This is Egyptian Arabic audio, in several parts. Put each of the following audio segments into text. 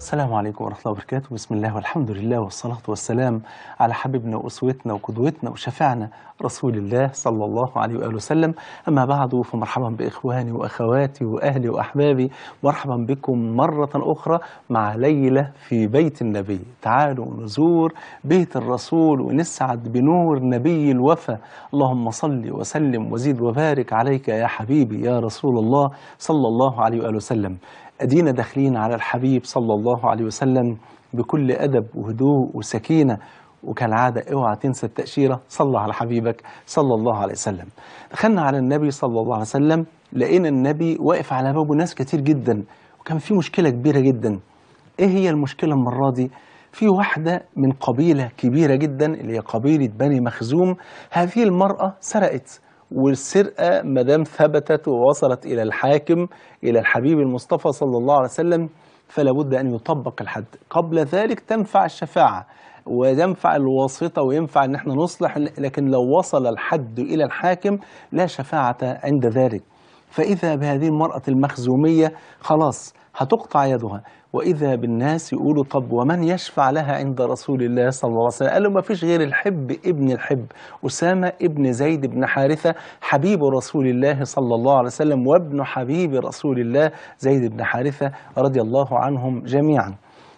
السلام عليكم ورحمة الله وبركاته بسم الله والحمد لله والصلاة والسلام على حبيبنا وأسوتنا وقدوتنا وشفعنا رسول الله صلى الله عليه وآله وسلم أما بعد فمرحبا بإخواني وأخواتي وأهلي وأحبابي مرحبا بكم مرة أخرى مع ليلة في بيت النبي تعالوا نزور بيت الرسول ونسعد بنور نبي الوفا اللهم صل وسلم وزيد وبارك عليك يا حبيبي يا رسول الله صلى الله عليه وآله وسلم أدينا داخلين على الحبيب صلى الله عليه وسلم بكل أدب وهدوء وسكينة وكالعادة اوعى تنسى التأشيرة صلى على حبيبك صلى الله عليه وسلم دخلنا على النبي صلى الله عليه وسلم لقينا النبي واقف على بابه ناس كتير جدا وكان في مشكلة كبيرة جدا ايه هي المشكلة المرة دي في واحدة من قبيلة كبيرة جدا اللي هي قبيلة بني مخزوم هذه المرأة سرقت والسرقة مدام ثبتت ووصلت إلى الحاكم إلى الحبيب المصطفى صلى الله عليه وسلم فلا بد أن يطبق الحد قبل ذلك تنفع الشفاعة وينفع الواسطة وينفع أن احنا نصلح لكن لو وصل الحد إلى الحاكم لا شفاعة عند ذلك فإذا بهذه المرأة المخزومية خلاص هتقطع يدها وإذا بالناس يقولوا طب ومن يشفع لها عند رسول الله صلى الله عليه وسلم قالوا ما فيش غير الحب ابن الحب أسامة ابن زيد بن حارثة حبيب رسول الله صلى الله عليه وسلم وابن حبيب رسول الله زيد بن حارثة رضي الله عنهم جميعا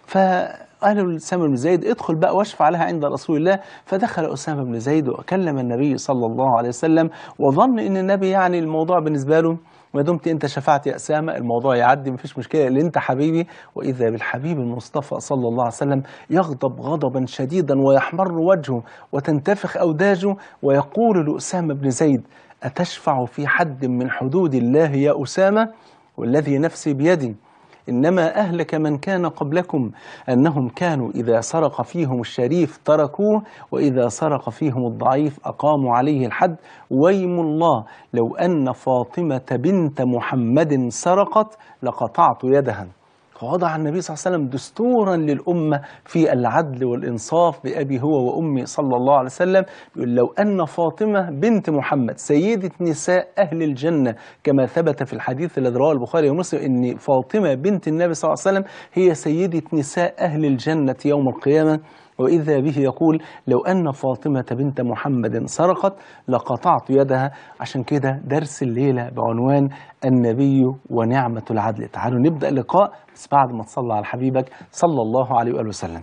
فقالوا لأسامة بن زيد ادخل بقى واشفع لها عند رسول الله فدخل أسامة بن زيد وكلم النبي صلى الله عليه وسلم وظن ان النبي يعني الموضوع بالنسبة له ما دمت انت شفعت يا اسامه الموضوع يعدي مفيش مشكله اللي انت حبيبي واذا بالحبيب المصطفى صلى الله عليه وسلم يغضب غضبا شديدا ويحمر وجهه وتنتفخ اوداجه ويقول لاسامه بن زيد اتشفع في حد من حدود الله يا اسامه والذي نفسي بيدي إنما أهلك من كان قبلكم أنهم كانوا إذا سرق فيهم الشريف تركوه وإذا سرق فيهم الضعيف أقاموا عليه الحد ويم الله لو أن فاطمة بنت محمد سرقت لقطعت يدها فوضع النبي صلى الله عليه وسلم دستورا للأمة في العدل والإنصاف بأبي هو وأمي صلى الله عليه وسلم يقول لو أن فاطمة بنت محمد سيدة نساء أهل الجنة كما ثبت في الحديث الذي رواه البخاري ومسلم أن فاطمة بنت النبي صلى الله عليه وسلم هي سيدة نساء أهل الجنة يوم القيامة وإذا به يقول لو أن فاطمة بنت محمد سرقت لقطعت يدها عشان كده درس الليلة بعنوان النبي ونعمة العدل تعالوا نبدأ اللقاء بس بعد ما تصلى على حبيبك صلى الله عليه وآله وسلم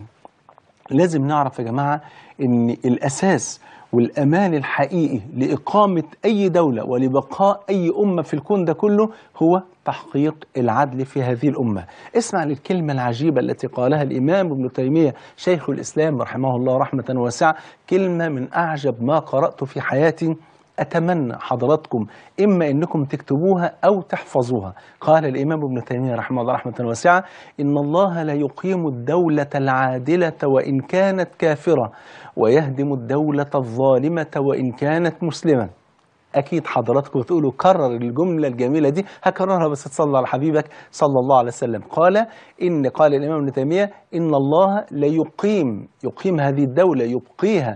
لازم نعرف يا جماعة أن الأساس والأمان الحقيقي لإقامة أي دولة ولبقاء أي أمة في الكون ده كله هو تحقيق العدل في هذه الأمة اسمع للكلمة العجيبة التي قالها الإمام ابن تيمية شيخ الإسلام رحمه الله رحمة واسعة كلمة من أعجب ما قرأت في حياتي أتمنى حضراتكم إما أنكم تكتبوها أو تحفظوها قال الإمام ابن تيمية رحمه الله رحمة واسعة إن الله لا يقيم الدولة العادلة وإن كانت كافرة ويهدم الدولة الظالمة وإن كانت مسلمة أكيد حضراتكم تقولوا كرر الجملة الجميلة دي هكررها بس تصلى على حبيبك صلى الله عليه وسلم قال إن قال الإمام ابن تيمية إن الله لا يقيم يقيم هذه الدولة يبقيها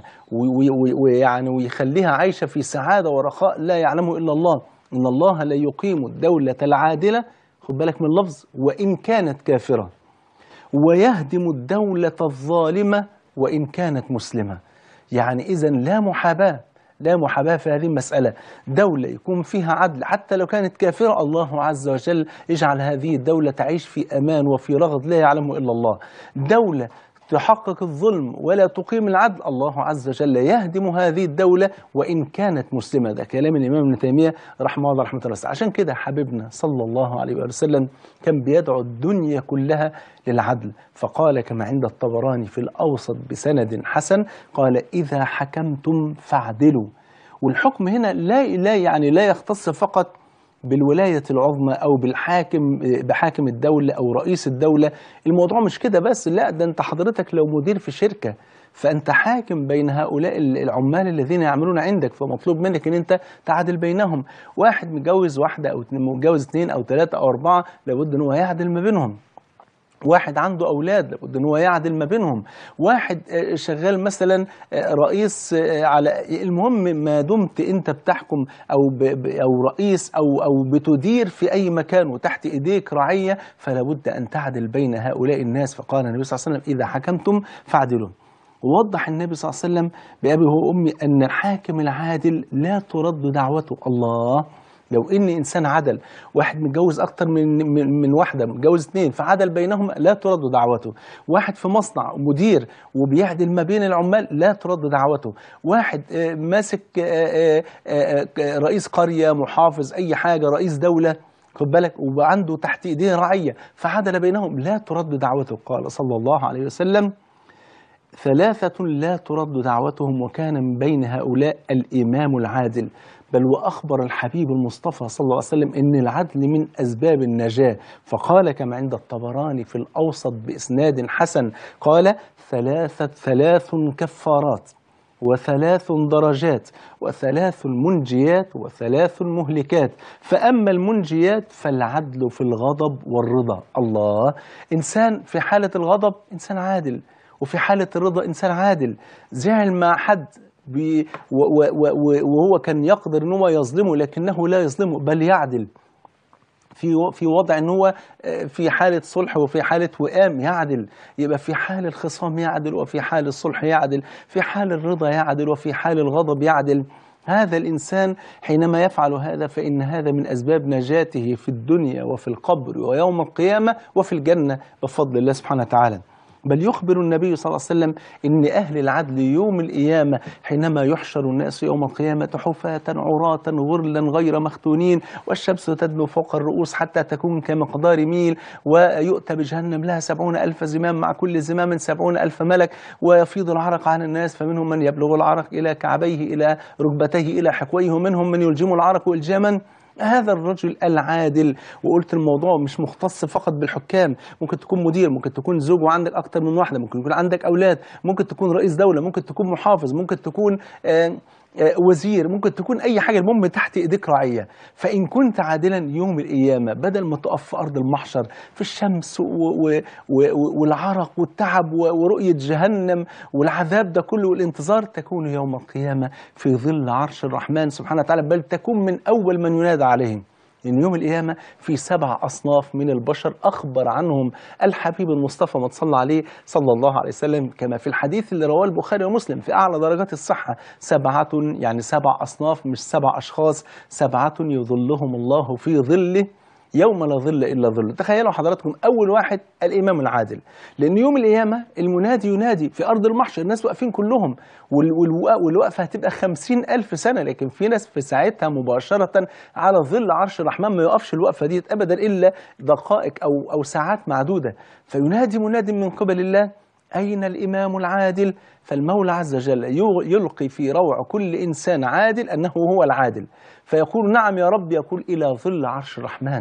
ويعني ويخليها عايشة في سعادة ورخاء لا يعلمه إلا الله إن الله لا يقيم الدولة العادلة خد بالك من اللفظ وإن كانت كافرة ويهدم الدولة الظالمة وإن كانت مسلمة يعني إذا لا محاباة لا محاباة في هذه المسألة دولة يكون فيها عدل حتى لو كانت كافرة الله عز وجل يجعل هذه الدولة تعيش في أمان وفي رغد لا يعلمه إلا الله دولة تحقق الظلم ولا تقيم العدل الله عز وجل يهدم هذه الدولة وإن كانت مسلمة ده كلام الإمام ابن تيمية رحمه الله رحمة الله عشان كده حبيبنا صلى الله عليه وسلم كان بيدعو الدنيا كلها للعدل فقال كما عند الطبراني في الأوسط بسند حسن قال إذا حكمتم فاعدلوا والحكم هنا لا لا يعني لا يختص فقط بالولاية العظمى أو بالحاكم بحاكم الدولة أو رئيس الدولة الموضوع مش كده بس لا ده أنت حضرتك لو مدير في شركة فأنت حاكم بين هؤلاء العمال الذين يعملون عندك فمطلوب منك أن أنت تعادل بينهم واحد متجوز واحدة أو متجوز اثنين أو ثلاثة أو أربعة لابد أن هو يعدل ما بينهم واحد عنده اولاد لابد ان هو يعدل ما بينهم واحد آه، شغال مثلا آه، رئيس آه، على المهم ما دمت انت بتحكم او ب... ب- او رئيس او او بتدير في اي مكان وتحت ايديك رعيه فلا بد ان تعدل بين هؤلاء الناس فقال النبي صلى الله عليه وسلم اذا حكمتم فاعدلوا ووضح النبي صلى الله عليه وسلم بأبي وأمي أن الحاكم العادل لا ترد دعوته الله لو ان انسان عدل واحد متجوز اكتر من من, من واحده متجوز اثنين فعدل بينهم لا ترد دعوته واحد في مصنع مدير وبيعدل ما بين العمال لا ترد دعوته واحد آه، ماسك آه، آه، آه، رئيس قريه محافظ اي حاجه رئيس دوله خد بالك وعنده تحت ايديه رعيه فعدل بينهم لا ترد دعوته قال صلى الله عليه وسلم ثلاثة لا ترد دعوتهم وكان من بين هؤلاء الإمام العادل بل وأخبر الحبيب المصطفى صلى الله عليه وسلم أن العدل من أسباب النجاة فقال كما عند الطبراني في الأوسط بإسناد حسن قال ثلاثة ثلاث كفارات وثلاث درجات وثلاث منجيات وثلاث مهلكات فأما المنجيات فالعدل في الغضب والرضا الله إنسان في حالة الغضب إنسان عادل وفي حالة الرضا إنسان عادل زعل مع حد بي و و و وهو كان يقدر ان هو يظلمه لكنه لا يظلمه بل يعدل في في وضع ان هو في حاله صلح وفي حاله وئام يعدل يبقى في حال الخصام يعدل وفي حال الصلح يعدل في حال الرضا يعدل وفي حال الغضب يعدل هذا الانسان حينما يفعل هذا فان هذا من اسباب نجاته في الدنيا وفي القبر ويوم القيامه وفي الجنه بفضل الله سبحانه وتعالى بل يخبر النبي صلى الله عليه وسلم ان اهل العدل يوم القيامه حينما يحشر الناس يوم القيامه حفاة عراة غرلا غير مختونين والشمس تدنو فوق الرؤوس حتى تكون كمقدار ميل ويؤتى بجهنم لها سبعون ألف زمام مع كل زمام سبعون ألف ملك ويفيض العرق عن الناس فمنهم من يبلغ العرق إلى كعبيه إلى ركبتيه إلى حقويه ومنهم من يلجم العرق إلجاما هذا الرجل العادل وقلت الموضوع مش مختص فقط بالحكام ممكن تكون مدير ممكن تكون زوج وعندك اكتر من واحده ممكن يكون عندك اولاد ممكن تكون رئيس دوله ممكن تكون محافظ ممكن تكون آه آه، وزير ممكن تكون اي حاجه المهم تحت ايديك رعيه فان كنت عادلا يوم القيامه بدل ما تقف في ارض المحشر في الشمس و و و والعرق والتعب و- ورؤيه جهنم والعذاب ده كله والانتظار تكون يوم القيامه في ظل عرش الرحمن سبحانه وتعالى بل تكون من اول من ينادى عليهم إن يوم القيامة في سبع أصناف من البشر أخبر عنهم الحبيب المصطفى ما صلى عليه صلى الله عليه وسلم كما في الحديث اللي رواه البخاري ومسلم في أعلى درجات الصحة سبعة يعني سبع أصناف مش سبع أشخاص سبعة يظلهم الله في ظله يوم لا ظل الا ظله تخيلوا حضراتكم اول واحد الامام العادل لان يوم القيامه المنادي ينادي في ارض المحشر الناس واقفين كلهم وال- والوق- والوقفه هتبقى خمسين الف سنه لكن في ناس في ساعتها مباشره على ظل عرش الرحمن ما يقفش الوقفه دي ابدا الا دقائق او او ساعات معدوده فينادي مناد من قبل الله أين الإمام العادل؟ فالمولى عز وجل يغ- يلقي في روع كل إنسان عادل أنه هو العادل فيقول نعم يا رب يقول إلى ظل عرش الرحمن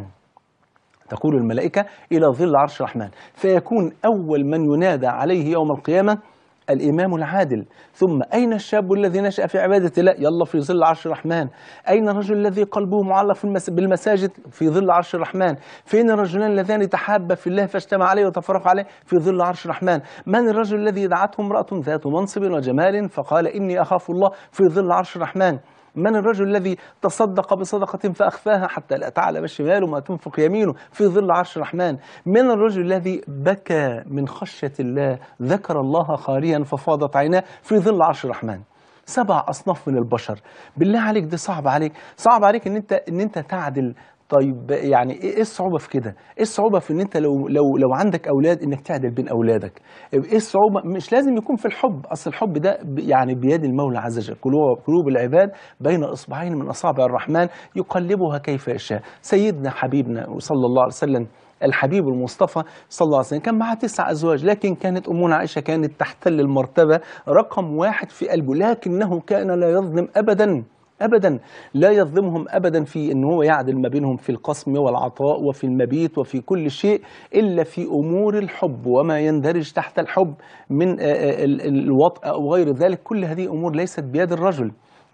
تقول الملائكة إلى ظل عرش الرحمن فيكون أول من ينادى عليه يوم القيامة الإمام العادل ثم أين الشاب الذي نشأ في عبادة الله يلا في ظل عرش الرحمن أين الرجل الذي قلبه معلق في المس... بالمساجد في ظل عرش الرحمن فين الرجلان اللذان تحابا في الله فاجتمع عليه وتفرق عليه في ظل عرش الرحمن من الرجل الذي دعته امرأة ذات منصب وجمال فقال إني أخاف الله في ظل عرش الرحمن من الرجل الذي تصدق بصدقة فأخفاها حتى لا تعلم شماله ما تنفق يمينه في ظل عرش الرحمن من الرجل الذي بكى من خشية الله ذكر الله خاليا ففاضت عيناه في ظل عرش الرحمن سبع أصناف من البشر بالله عليك دي صعب عليك صعب عليك ان انت ان انت تعدل طيب يعني ايه الصعوبه في كده؟ ايه الصعوبه في ان انت لو لو لو عندك اولاد انك تعدل بين اولادك؟ ايه الصعوبه؟ مش لازم يكون في الحب، اصل الحب ده ب- يعني بيد المولى عز وجل، قلوب قلوب العباد بين اصبعين من اصابع الرحمن يقلبها كيف يشاء، سيدنا حبيبنا صلى الله عليه وسلم الحبيب المصطفى صلى الله عليه وسلم كان معاه تسع ازواج لكن كانت امنا عائشه كانت تحتل المرتبه رقم واحد في قلبه لكنه كان لا يظلم ابدا ابدا لا يظلمهم ابدا في ان هو يعدل ما بينهم في القسم والعطاء وفي المبيت وفي كل شيء الا في امور الحب وما يندرج تحت الحب من آه، آه، ال- ال- الوطء او غير ذلك كل هذه امور ليست بيد الرجل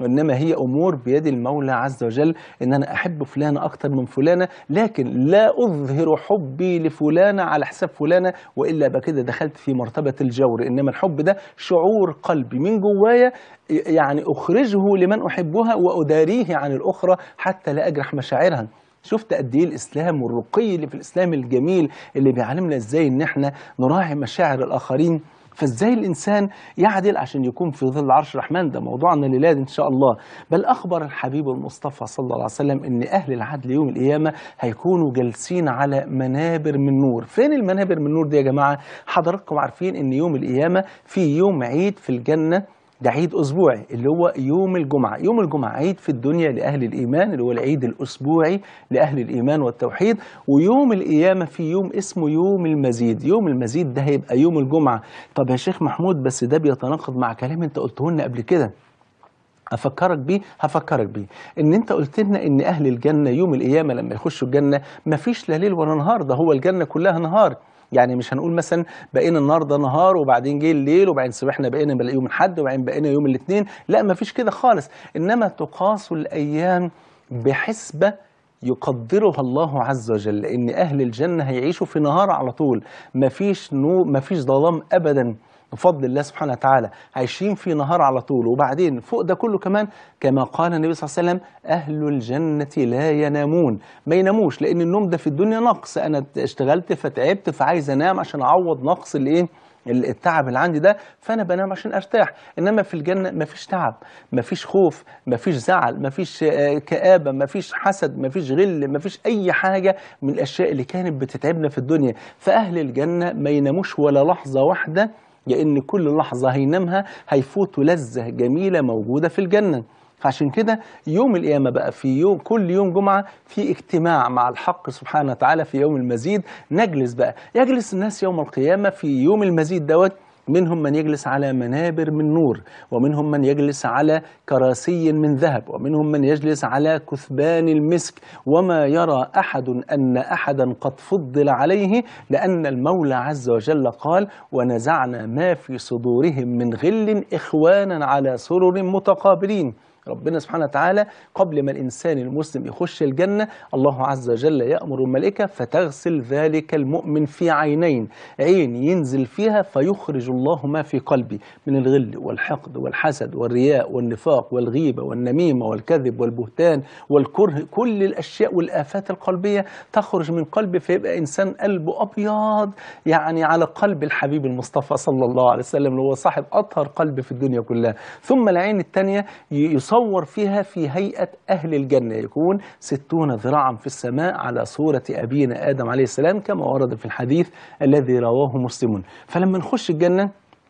وإنما هي أمور بيد المولى عز وجل إن أنا أحب فلانة أكتر من فلانة لكن لا أظهر حبي لفلانة على حساب فلانة وإلا يبقى كده دخلت في مرتبة الجور إنما الحب ده شعور قلبي من جوايا يعني أخرجه لمن أحبها وأداريه عن الأخرى حتى لا أجرح مشاعرها شفت قد ايه الاسلام والرقي اللي في الاسلام الجميل اللي بيعلمنا ازاي ان احنا نراعي مشاعر الاخرين فازاي الانسان يعدل عشان يكون في ظل عرش الرحمن ده موضوعنا الليله دي ان شاء الله بل اخبر الحبيب المصطفى صلى الله عليه وسلم ان اهل العدل يوم القيامه هيكونوا جالسين على منابر من نور فين المنابر من نور دي يا جماعه حضراتكم عارفين ان يوم القيامه في يوم عيد في الجنه ده عيد أسبوعي اللي هو يوم الجمعة يوم الجمعة عيد في الدنيا لأهل الإيمان اللي هو العيد الأسبوعي لأهل الإيمان والتوحيد ويوم القيامة في يوم اسمه يوم المزيد يوم المزيد ده هيبقى يوم الجمعة طب يا شيخ محمود بس ده بيتناقض مع كلام انت قلته لنا قبل كده افكرك بيه هفكرك بيه ان انت قلت لنا ان اهل الجنه يوم القيامه لما يخشوا الجنه مفيش لا ليل ولا نهار ده هو الجنه كلها نهار يعني مش هنقول مثلا بقينا النهارده نهار وبعدين جه الليل وبعدين صبحنا بقينا بقى يوم الاحد وبعدين بقينا يوم الاثنين لا مفيش كده خالص انما تقاس الايام بحسبه يقدرها الله عز وجل ان اهل الجنه هيعيشوا في نهار على طول مفيش نور مفيش ظلام ابدا بفضل الله سبحانه وتعالى عايشين في نهار على طول وبعدين فوق ده كله كمان كما قال النبي صلى الله عليه وسلم أهل الجنة لا ينامون ما يناموش لأن النوم ده في الدنيا نقص أنا اشتغلت فتعبت فعايز أنام عشان أعوض نقص الإيه التعب اللي عندي ده فانا بنام عشان ارتاح انما في الجنه مفيش تعب مفيش خوف مفيش زعل مفيش آه، كآبه مفيش حسد مفيش غل مفيش اي حاجه من الاشياء اللي كانت بتتعبنا في الدنيا فاهل الجنه ما يناموش ولا لحظه واحده لان كل لحظه هينامها هيفوتوا لذه جميله موجوده في الجنه فعشان كده يوم القيامة بقى في يوم كل يوم جمعة في اجتماع مع الحق سبحانه وتعالى في يوم المزيد نجلس بقى يجلس الناس يوم القيامة في يوم المزيد دوت منهم من يجلس على منابر من نور ومنهم من يجلس على كراسي من ذهب ومنهم من يجلس على كثبان المسك وما يرى أحد أن أحدا قد فضل عليه لأن المولى عز وجل قال ونزعنا ما في صدورهم من غل إخوانا على سرر متقابلين ربنا سبحانه وتعالى قبل ما الإنسان المسلم يخش الجنة الله عز وجل يأمر الملائكة فتغسل ذلك المؤمن في عينين عين ينزل فيها فيخرج الله ما في قلبي من الغل والحقد والحسد والرياء والنفاق والغيبة والنميمة والكذب والبهتان والكره كل الأشياء والآفات القلبية تخرج من قلبي فيبقى إنسان قلبه أبيض يعني على قلب الحبيب المصطفى صلى الله عليه وسلم اللي هو صاحب أطهر قلب في الدنيا كلها ثم العين الثانية يصور فيها في هيئة أهل الجنة يكون ستون ذراعا في السماء على صورة أبينا آدم عليه السلام كما ورد في الحديث الذي رواه مسلم فلما نخش الجنة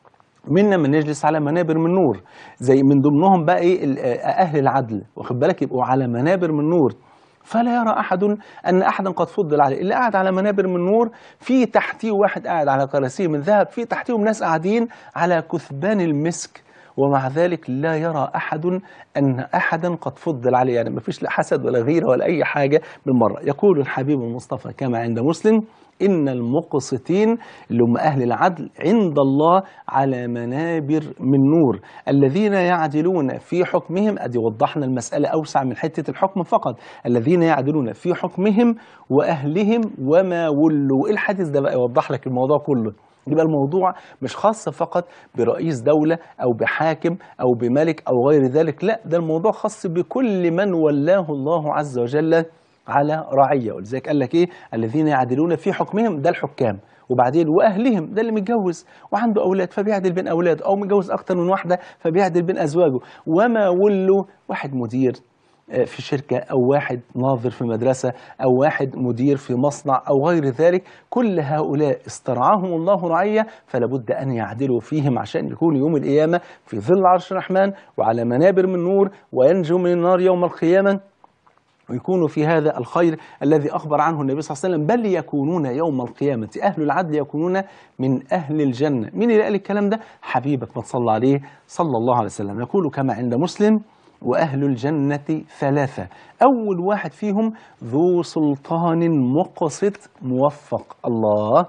منا من يجلس على منابر من نور زي من ضمنهم بقى ايه ال- اهل العدل واخد بالك يبقوا على منابر من نور فلا يرى احد ان احدا قد فضل عليه اللي قاعد على منابر من نور في تحتيه واحد قاعد على كراسي من ذهب في تحتيهم ناس قاعدين على كثبان المسك ومع ذلك لا يرى احد ان احدا قد فضل عليه يعني ما فيش لا حسد ولا غيره ولا اي حاجه بالمره يقول الحبيب المصطفى كما عند مسلم إن المقسطين اللي هم أهل العدل عند الله على منابر من نور الذين يعدلون في حكمهم أدي وضحنا المسألة أوسع من حتة الحكم فقط الذين يعدلون في حكمهم وأهلهم وما ولوا إيه الحديث ده بقى يوضح لك الموضوع كله يبقى الموضوع مش خاص فقط برئيس دولة أو بحاكم أو بملك أو غير ذلك لا ده الموضوع خاص بكل من ولاه الله عز وجل على رعية ولذلك قال لك إيه الذين يعدلون في حكمهم ده الحكام وبعدين واهلهم ده اللي متجوز وعنده اولاد فبيعدل بين اولاده او متجوز اكتر من واحده فبيعدل بين ازواجه وما ولوا واحد مدير آه، في شركة أو واحد ناظر في مدرسة أو واحد مدير في مصنع أو غير ذلك كل هؤلاء استرعاهم الله رعية فلا بد أن يعدلوا فيهم عشان يكونوا يوم القيامة في ظل عرش الرحمن وعلى منابر من نور وينجوا من النار يوم القيامة ويكونوا في هذا الخير الذي أخبر عنه النبي صلى الله عليه وسلم بل يكونون يوم القيامة أهل العدل يكونون من أهل الجنة مين اللي قال الكلام ده؟ حبيبك ما تصلى عليه صلى الله عليه وسلم يقول كما عند مسلم وأهل الجنة ثلاثة أول واحد فيهم ذو سلطان مقسط موفق الله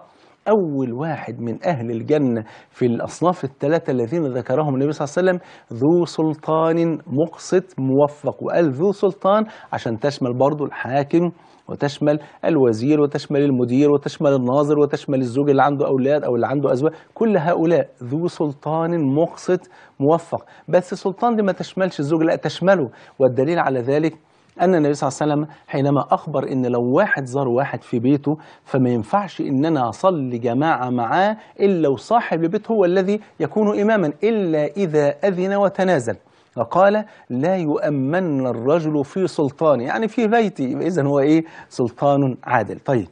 أول واحد من أهل الجنة في الأصناف الثلاثة الذين ذكرهم النبي صلى الله عليه وسلم ذو سلطان مقسط موفق وقال ذو سلطان عشان تشمل برضو الحاكم وتشمل الوزير وتشمل المدير وتشمل الناظر وتشمل الزوج اللي عنده أولاد أو اللي عنده أزواج كل هؤلاء ذو سلطان مقسط موفق بس السلطان دي ما تشملش الزوج لا تشمله والدليل على ذلك أن النبي صلى الله عليه وسلم حينما أخبر إن لو واحد زار واحد في بيته فما ينفعش إن أنا أصلي جماعة معاه إلا وصاحب البيت هو الذي يكون إماما إلا إذا أذن وتنازل وقال لا يؤمن الرجل في سلطانه يعني في بيتي إذا هو إيه سلطان عادل طيب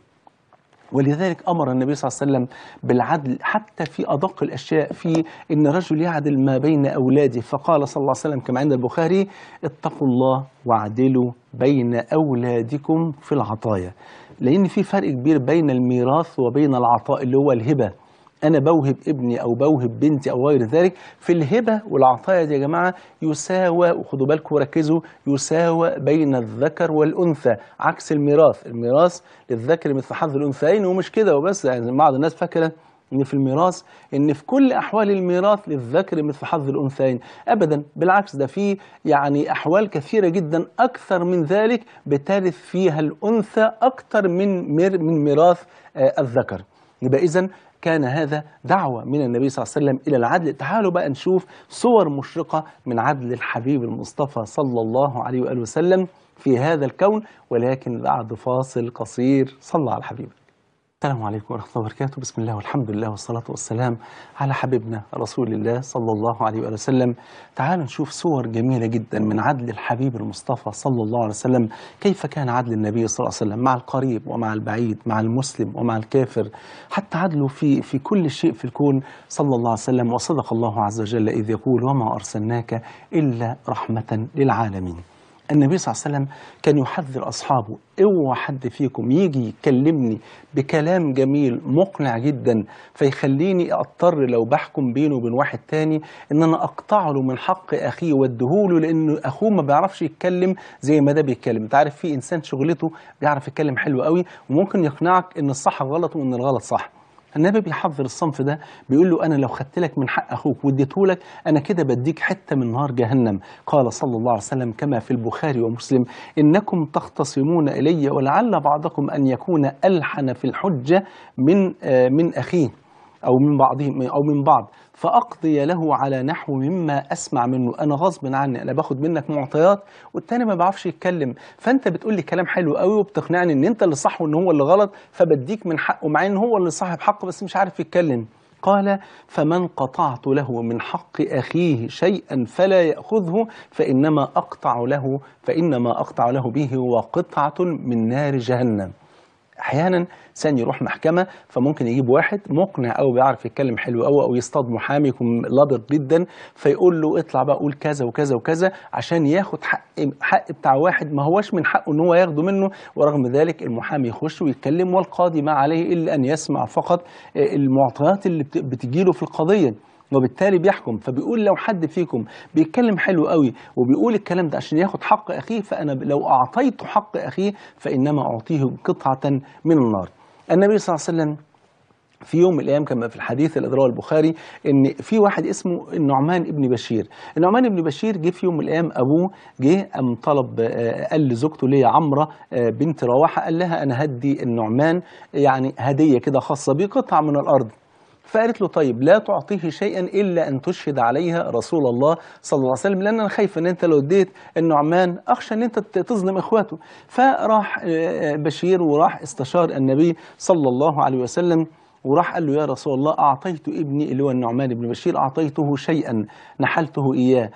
ولذلك امر النبي صلى الله عليه وسلم بالعدل حتى في ادق الاشياء في ان رجل يعدل ما بين اولاده فقال صلى الله عليه وسلم كما عند البخاري اتقوا الله واعدلوا بين اولادكم في العطايا لان في فرق كبير بين الميراث وبين العطاء اللي هو الهبه انا بوهب ابني او بوهب بنتي او غير ذلك في الهبه والعطايا دي يا جماعه يساوى وخدوا بالكم وركزوا يساوى بين الذكر والانثى عكس الميراث الميراث للذكر مثل حظ الانثيين ومش كده وبس يعني بعض الناس فاكره ان في الميراث ان في كل احوال الميراث للذكر مثل حظ الانثيين ابدا بالعكس ده في يعني احوال كثيره جدا اكثر من ذلك بترث فيها الانثى اكثر من مير من ميراث آه الذكر يبقى اذا كان هذا دعوة من النبي صلى الله عليه وسلم إلى العدل تعالوا بقى نشوف صور مشرقة من عدل الحبيب المصطفى صلى الله عليه وآله وسلم في هذا الكون ولكن بعد فاصل قصير صلى على الحبيب السلام عليكم ورحمة الله وبركاته بسم الله والحمد لله والصلاة والسلام على حبيبنا رسول الله صلى الله عليه وآله وسلم تعالوا نشوف صور جميلة جدا من عدل الحبيب المصطفى صلى الله عليه وسلم كيف كان عدل النبي صلى الله عليه وسلم مع القريب ومع البعيد مع المسلم ومع الكافر حتى عدله في في كل شيء في الكون صلى الله عليه وسلم وصدق الله عز وجل إذ يقول وما أرسلناك إلا رحمة للعالمين النبي صلى الله عليه وسلم كان يحذر أصحابه اوعى حد فيكم يجي يكلمني بكلام جميل مقنع جدا فيخليني أضطر لو بحكم بينه وبين واحد تاني إن أنا أقطع له من حق أخيه واديهوله لأنه أخوه ما بيعرفش يتكلم زي ما ده بيتكلم أنت عارف في إنسان شغلته بيعرف يتكلم حلو قوي وممكن يقنعك إن الصح غلط وإن الغلط صح النبي بيحذر الصنف ده بيقول له انا لو خدت لك من حق اخوك واديته لك انا كده بديك حته من نار جهنم قال صلى الله عليه وسلم كما في البخاري ومسلم انكم تختصمون الي ولعل بعضكم ان يكون الحن في الحجه من آه من اخيه او من بعضهم او من بعض فاقضي له على نحو مما اسمع منه انا غصب عني انا باخد منك معطيات والتاني ما بيعرفش يتكلم فانت بتقول لي كلام حلو قوي وبتقنعني ان انت اللي صح وان هو اللي غلط فبديك من حقه مع ان هو اللي صاحب حقه بس مش عارف يتكلم قال فمن قطعت له من حق اخيه شيئا فلا ياخذه فانما اقطع له فانما اقطع له به وقطعه من نار جهنم احيانا انسان يروح محكمه فممكن يجيب واحد مقنع او بيعرف يتكلم حلو قوي او يصطاد محامي يكون لابق جدا فيقول له اطلع بقى قول كذا وكذا وكذا عشان ياخد حق حق بتاع واحد ما هوش من حقه ان هو ياخده منه ورغم ذلك المحامي يخش ويتكلم والقاضي ما عليه الا ان يسمع فقط المعطيات اللي بتجيله في القضيه وبالتالي بيحكم فبيقول لو حد فيكم بيتكلم حلو قوي وبيقول الكلام ده عشان ياخد حق اخيه فانا لو اعطيته حق اخيه فانما اعطيه قطعه من النار. النبي صلى الله عليه وسلم في يوم من الايام كما في الحديث اللي رواه البخاري ان في واحد اسمه النعمان ابن بشير، النعمان ابن بشير جه في يوم من الايام ابوه جه قام طلب قال لزوجته اللي هي عمره بنت رواحه قال لها انا هدي النعمان يعني هديه كده خاصه بيه قطعه من الارض. فقالت له طيب لا تعطيه شيئا الا ان تشهد عليها رسول الله صلى الله عليه وسلم لان انا خايف ان انت لو اديت النعمان اخشى ان انت تظلم اخواته فراح بشير وراح استشار النبي صلى الله عليه وسلم وراح قال له يا رسول الله اعطيت ابني اللي هو النعمان بن بشير اعطيته شيئا نحلته اياه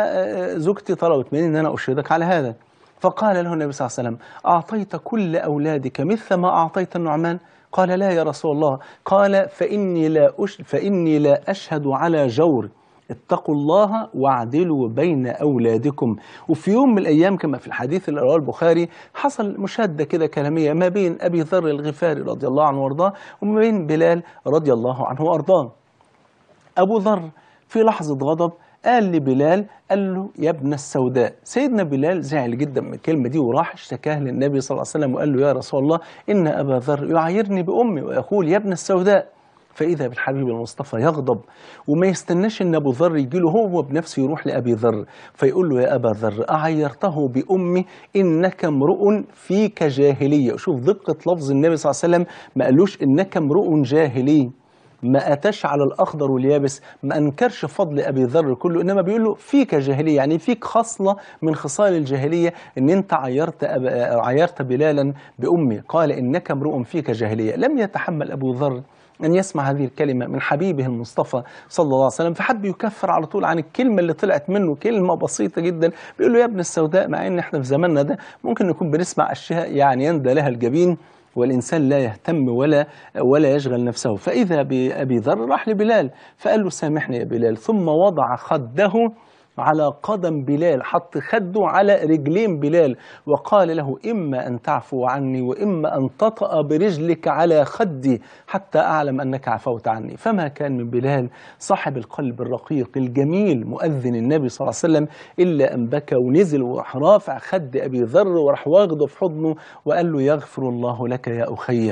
فزوجتي طلبت مني ان انا اشهدك على هذا فقال له النبي صلى الله عليه وسلم اعطيت كل اولادك مثل ما اعطيت النعمان قال لا يا رسول الله قال فإني لا, أش فإني لا أشهد على جور اتقوا الله واعدلوا بين أولادكم وفي يوم من الأيام كما في الحديث اللي رواه البخاري حصل مشادة كده كلامية ما بين أبي ذر الغفاري رضي الله عنه وارضاه وما بين بلال رضي الله عنه وارضاه أبو ذر في لحظة غضب قال لبلال قال له يا ابن السوداء سيدنا بلال زعل جدا من الكلمة دي وراح اشتكاها للنبي صلى الله عليه وسلم وقال له يا رسول الله إن أبا ذر يعايرني بأمي ويقول يا ابن السوداء فإذا بالحبيب المصطفى يغضب وما يستناش إن أبو ذر يجي له هو بنفسه يروح لأبي ذر فيقول له يا أبا ذر أعيرته بأمي إنك امرؤ فيك جاهلية شوف دقة لفظ النبي صلى الله عليه وسلم ما قالوش إنك امرؤ جاهلي ما أتاش على الأخضر واليابس ما أنكرش فضل أبي ذر كله إنما بيقول له فيك جاهلية يعني فيك خصلة من خصال الجاهلية إن أنت عيرت أب... عيرت بلالا بأمي قال إنك امرؤ فيك جاهلية لم يتحمل أبو ذر أن يسمع هذه الكلمة من حبيبه المصطفى صلى الله عليه وسلم فحب يكفر على طول عن الكلمة اللي طلعت منه كلمة بسيطة جدا بيقول له يا ابن السوداء مع إن إحنا في زماننا ده ممكن نكون بنسمع أشياء يعني يندى لها الجبين والإنسان لا يهتم ولا ولا يشغل نفسه فإذا بأبي ذر راح لبلال فقال له سامحني يا بلال ثم وضع خده على قدم بلال حط خده على رجلين بلال وقال له إما أن تعفو عني وإما أن تطأ برجلك على خدي حتى أعلم أنك عفوت عني فما كان من بلال صاحب القلب الرقيق الجميل مؤذن النبي صلى الله عليه وسلم إلا أن بكى ونزل وراح رافع خد أبي ذر وراح واخده في حضنه وقال له يغفر الله لك يا أخي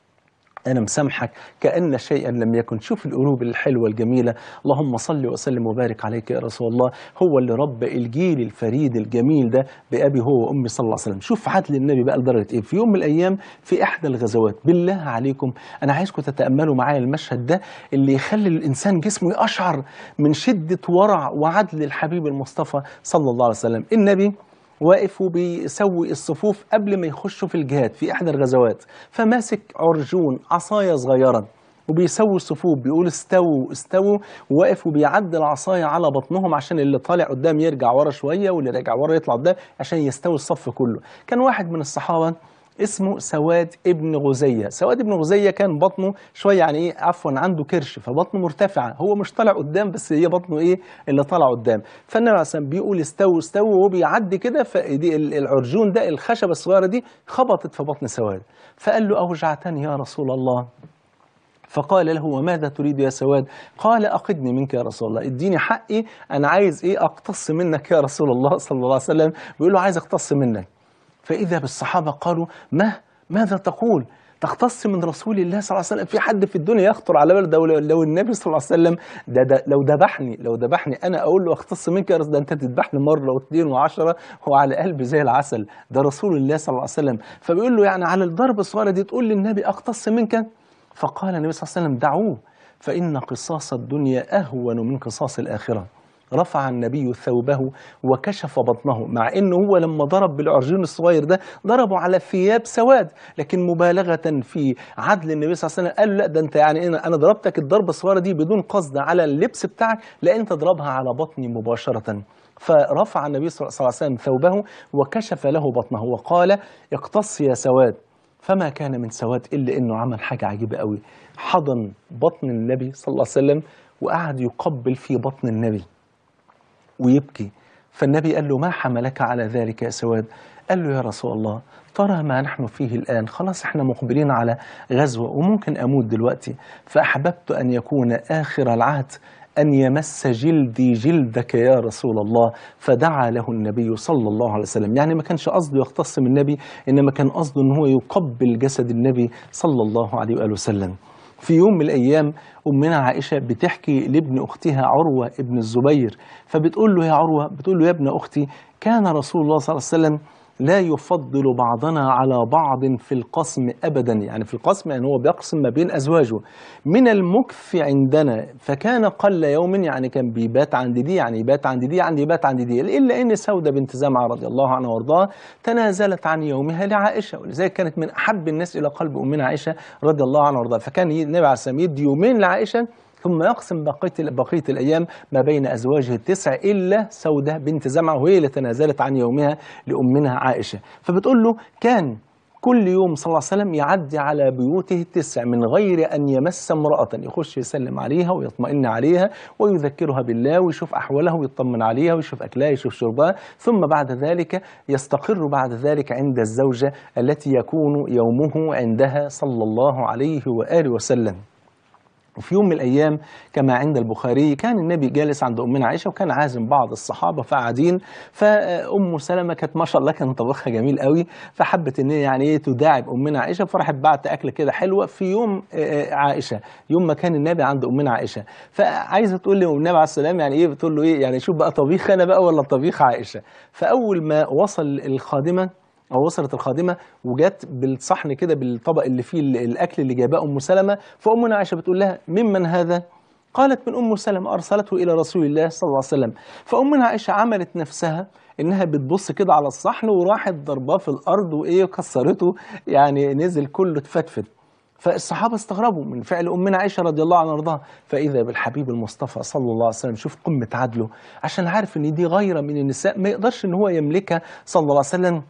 أنا مسامحك كأن شيئا لم يكن شوف القلوب الحلوة الجميلة اللهم صل وسلم وبارك عليك يا رسول الله هو اللي ربى الجيل الفريد الجميل ده بأبي هو وأمي صلى الله عليه وسلم شوف عدل النبي بقى لدرجة إيه في يوم من الأيام في إحدى الغزوات بالله عليكم أنا عايزكم تتأملوا معايا المشهد ده اللي يخلي الإنسان جسمه يقشعر من شدة ورع وعدل الحبيب المصطفى صلى الله عليه وسلم النبي واقف وبيسوي الصفوف قبل ما يخشوا في الجهاد في احدى الغزوات فماسك عرجون عصايه صغيره وبيسوي الصفوف بيقول استووا استووا وواقف وبيعدي العصايه على بطنهم عشان اللي طالع قدام يرجع ورا شويه واللي راجع ورا يطلع قدام عشان يستوي الصف كله كان واحد من الصحابه اسمه سواد ابن غزية سواد ابن غزية كان بطنه شوية يعني ايه عفوا عنده كرش فبطنه مرتفعة هو مش طالع قدام بس هي بطنه ايه اللي طالع قدام فالنبي عليه الصلاة بيقول استووا استووا وهو بيعدي كده فدي العرجون ده الخشبة الصغيرة دي خبطت في بطن سواد فقال له أوجعتني يا رسول الله فقال له وماذا تريد يا سواد قال أقدني منك يا رسول الله اديني حقي أنا عايز إيه أقتص منك يا رسول الله صلى الله عليه وسلم بيقول له عايز أقتص منك فإذا بالصحابة قالوا ما ماذا تقول تختص من رسول الله صلى الله عليه وسلم في حد في الدنيا يخطر على باله لو, لو النبي صلى الله عليه وسلم ده, ده لو ذبحني لو ذبحني انا اقول له اختص منك يا رسول ده انت تذبحني مره واثنين وعشرة هو على قلبي زي العسل ده رسول الله صلى الله عليه وسلم فبيقول له يعني على الضربه الصغيره دي تقول للنبي اختص منك فقال النبي صلى الله عليه وسلم دعوه فان قصاص الدنيا اهون من قصاص الاخره رفع النبي ثوبه وكشف بطنه مع انه هو لما ضرب بالعرجون الصغير ده ضربه على ثياب سواد لكن مبالغه في عدل النبي صلى الله عليه وسلم قال له لا ده انت يعني انا انا ضربتك الضربه الصغيره دي بدون قصد على اللبس بتاعك لا انت تضربها على بطني مباشره فرفع النبي صلى الله عليه وسلم ثوبه وكشف له بطنه وقال اقتص يا سواد فما كان من سواد الا انه عمل حاجه عجيبه قوي حضن بطن النبي صلى الله عليه وسلم وقعد يقبل في بطن النبي ويبكي فالنبي قال له ما حملك على ذلك يا سواد قال له يا رسول الله ترى ما نحن فيه الآن خلاص احنا مقبلين على غزوة وممكن أموت دلوقتي فأحببت أن يكون آخر العهد أن يمس جلدي جلدك يا رسول الله فدعا له النبي صلى الله عليه وسلم يعني ما كانش قصده يختص من النبي إنما كان قصده أن هو يقبل جسد النبي صلى الله عليه وآله وسلم في يوم من الأيام أمنا عائشة بتحكي لابن أختها عروة ابن الزبير فبتقول له يا عروة بتقول له يا ابن أختي كان رسول الله صلى الله عليه وسلم لا يفضل بعضنا على بعض في القسم ابدا يعني في القسم يعني هو بيقسم ما بين ازواجه من المكف عندنا فكان قل يوم يعني كان بيبات عند دي يعني يبات عند دي يعني يبات عند دي الا ان سوده بنت زمعه رضي الله عنها وارضاها تنازلت عن يومها لعائشه ولذلك كانت من احب الناس الى قلب امنا عائشه رضي الله عنها وارضاها فكان النبي عليه الصلاه والسلام يدي يومين لعائشه ثم يقسم بقية بقية الأيام ما بين أزواجه التسع إلا سودة بنت زمعة وهي اللي تنازلت عن يومها لأمنا عائشة فبتقول له كان كل يوم صلى الله عليه وسلم يعدي على بيوته التسع من غير أن يمس امرأة يخش يسلم عليها ويطمئن عليها ويذكرها بالله ويشوف أحوالها ويطمن عليها ويشوف أكلها ويشوف شربها ثم بعد ذلك يستقر بعد ذلك عند الزوجة التي يكون يومه عندها صلى الله عليه وآله وسلم وفي يوم من الأيام كما عند البخاري كان النبي جالس عند أمنا عائشة وكان عازم بعض الصحابة فقاعدين فأم سلمة كانت ما شاء الله كان طبخها جميل قوي فحبت إن هي يعني إيه تداعب أمنا عائشة فراحت بعت أكلة كده حلوة في يوم آه، عائشة يوم ما كان النبي عند أمنا عائشة فعايزة تقول لي النبي عليه السلام يعني إيه بتقول له إيه يعني شوف بقى طبيخ أنا بقى ولا طبيخ عائشة فأول ما وصل الخادمة او وصلت الخادمه وجت بالصحن كده بالطبق اللي فيه ال- الاكل اللي جايباه ام سلمه فامنا عائشه بتقول لها ممن هذا؟ قالت من ام سلمه ارسلته الى رسول الله صلى الله عليه وسلم فامنا عائشه عملت نفسها انها بتبص كده على الصحن وراحت ضرباه في الارض وايه كسرته يعني نزل كله اتفتفت فالصحابه استغربوا من فعل امنا عائشه رضي الله عنها وارضاها فاذا بالحبيب المصطفى صلى الله عليه وسلم شوف قمه عدله عشان عارف ان دي غيره من النساء ما يقدرش ان هو يملكها صلى الله عليه وسلم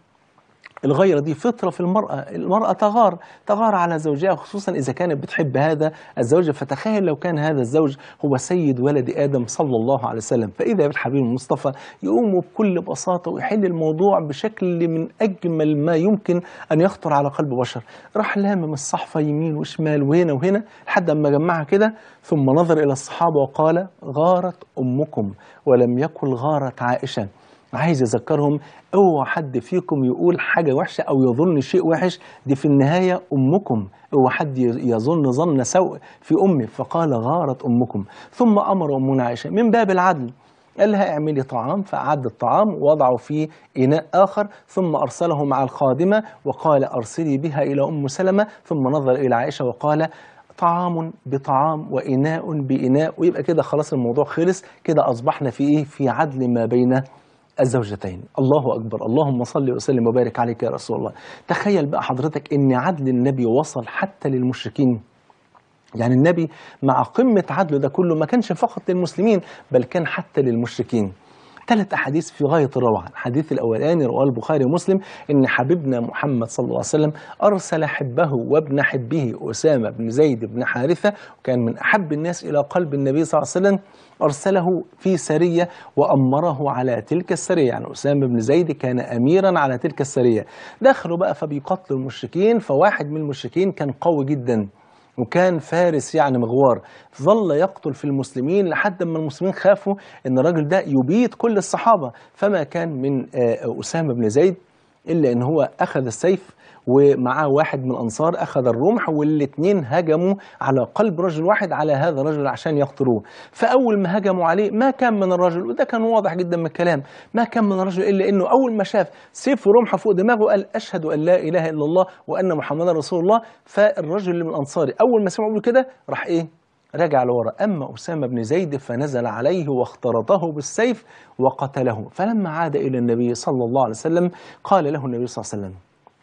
الغيرة دي فطرة في المرأة المرأة تغار تغار على زوجها خصوصا إذا كانت بتحب هذا الزوج فتخيل لو كان هذا الزوج هو سيد ولد آدم صلى الله عليه وسلم فإذا بالحبيب المصطفى يقوم بكل بساطة ويحل الموضوع بشكل من أجمل ما يمكن أن يخطر على قلب بشر راح لامم الصحفة يمين وشمال وهنا وهنا لحد ما جمعها كده ثم نظر إلى الصحابة وقال غارت أمكم ولم يكن غارت عائشة عايز يذكرهم اوعى حد فيكم يقول حاجه وحشه او يظن شيء وحش دي في النهايه امكم اوعى حد يظن ظن سوء في امي فقال غارت امكم ثم امر امنا عائشه من باب العدل قال لها اعملي طعام فأعد الطعام ووضعه في إناء آخر ثم أرسله مع الخادمة وقال أرسلي بها إلى أم سلمة ثم نظر إلى عائشة وقال طعام بطعام وإناء بإناء ويبقى كده خلاص الموضوع خلص كده أصبحنا في إيه في عدل ما بين الزوجتين الله أكبر اللهم صل وسلم وبارك عليك يا رسول الله تخيل بقى حضرتك أن عدل النبي وصل حتى للمشركين يعني النبي مع قمة عدله ده كله ما كانش فقط للمسلمين بل كان حتى للمشركين ثلاث أحاديث في غاية الروعة الحديث الأولاني رواه البخاري ومسلم إن حبيبنا محمد صلى الله عليه وسلم أرسل حبه وابن حبه أسامة بن زيد بن حارثة وكان من أحب الناس إلى قلب النبي صلى الله عليه وسلم أرسله في سرية وأمره على تلك السرية يعني أسامة بن زيد كان أميرا على تلك السرية دخلوا بقى فبيقتلوا المشركين فواحد من المشركين كان قوي جدا وكان فارس يعني مغوار ظل يقتل في المسلمين لحد ما المسلمين خافوا ان الراجل ده يبيد كل الصحابه فما كان من آه، اسامه بن زيد الا ان هو اخذ السيف ومعاه واحد من الانصار اخذ الرمح والاثنين هجموا على قلب رجل واحد على هذا الرجل عشان يقتلوه فاول ما هجموا عليه ما كان من الرجل وده كان واضح جدا من الكلام ما كان من الرجل الا انه اول ما شاف سيف ورمحه فوق دماغه قال اشهد ان لا اله الا الله وان محمدا رسول الله فالرجل اللي من الانصاري اول ما سمع بيقول كده راح ايه رجع لورا أما أسامة بن زيد فنزل عليه واخترطه بالسيف وقتله فلما عاد إلى النبي صلى الله عليه وسلم قال له النبي صلى الله عليه وسلم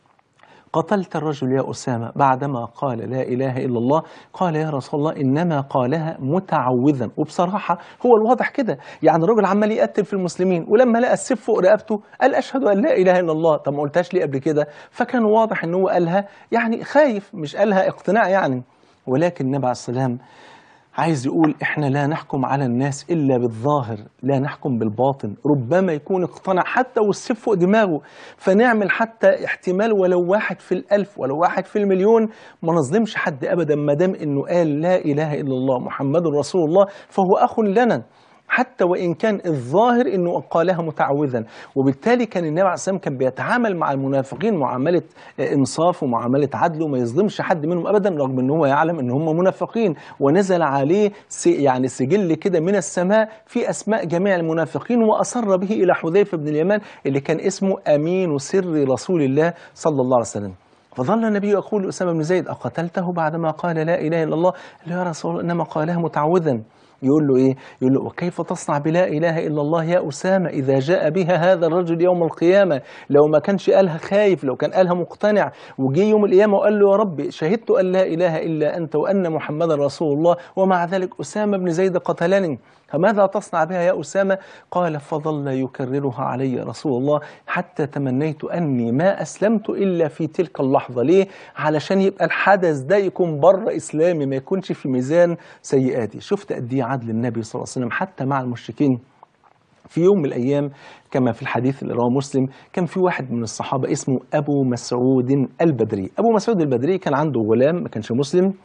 قتلت الرجل يا أسامة بعدما قال لا إله إلا الله قال يا رسول الله إنما قالها متعوذا وبصراحة هو الواضح كده يعني الرجل عمال يقتل في المسلمين ولما لقى السيف فوق رقبته قال أشهد أن لا إله إلا الله طب ما قلتهاش ليه قبل كده فكان واضح إن هو قالها يعني خايف مش قالها اقتناع يعني ولكن النبي عليه السلام عايز يقول احنا لا نحكم على الناس الا بالظاهر لا نحكم بالباطن ربما يكون اقتنع حتى والسيف فوق دماغه فنعمل حتى احتمال ولو واحد في الالف ولو واحد في المليون ما نظلمش حد ابدا ما دام انه قال لا اله الا الله محمد رسول الله فهو اخ لنا حتى وان كان الظاهر انه قالها متعوذا وبالتالي كان النبي عليه الصلاه والسلام كان بيتعامل مع المنافقين معامله انصاف ومعامله عدل وما يظلمش حد منهم ابدا رغم ان هو يعلم ان هم منافقين ونزل عليه س- يعني سجل كده من السماء في اسماء جميع المنافقين واصر به الى حذيفه بن اليمان اللي كان اسمه امين سر رسول الله صلى الله عليه وسلم فظل النبي يقول لأسامة بن زيد أقتلته بعدما قال لا إله إلا الله قال له يا رسول الله إنما قالها متعوذا يقول له إيه يقول له وكيف تصنع بلا إله إلا الله يا أسامة إذا جاء بها هذا الرجل يوم القيامة لو ما كانش قالها خايف لو كان قالها مقتنع وجي يوم القيامة وقال له يا رب شهدت أن لا إله إلا أنت وأن محمدا رسول الله ومع ذلك أسامة بن زيد قتلني فماذا تصنع بها يا أسامة قال فظل يكررها علي رسول الله حتى تمنيت أني ما أسلمت إلا في تلك اللحظة ليه؟ علشان يبقى الحدث ده يكون بره إسلامي ما يكونش في ميزان سيئاتي شفت قد إيه عدل النبي صلى الله عليه وسلم حتى مع المشركين في يوم من الأيام كما في الحديث اللي رواه مسلم كان في واحد من الصحابة اسمه أبو مسعود البدري أبو مسعود البدري كان عنده غلام ما كانش مسلم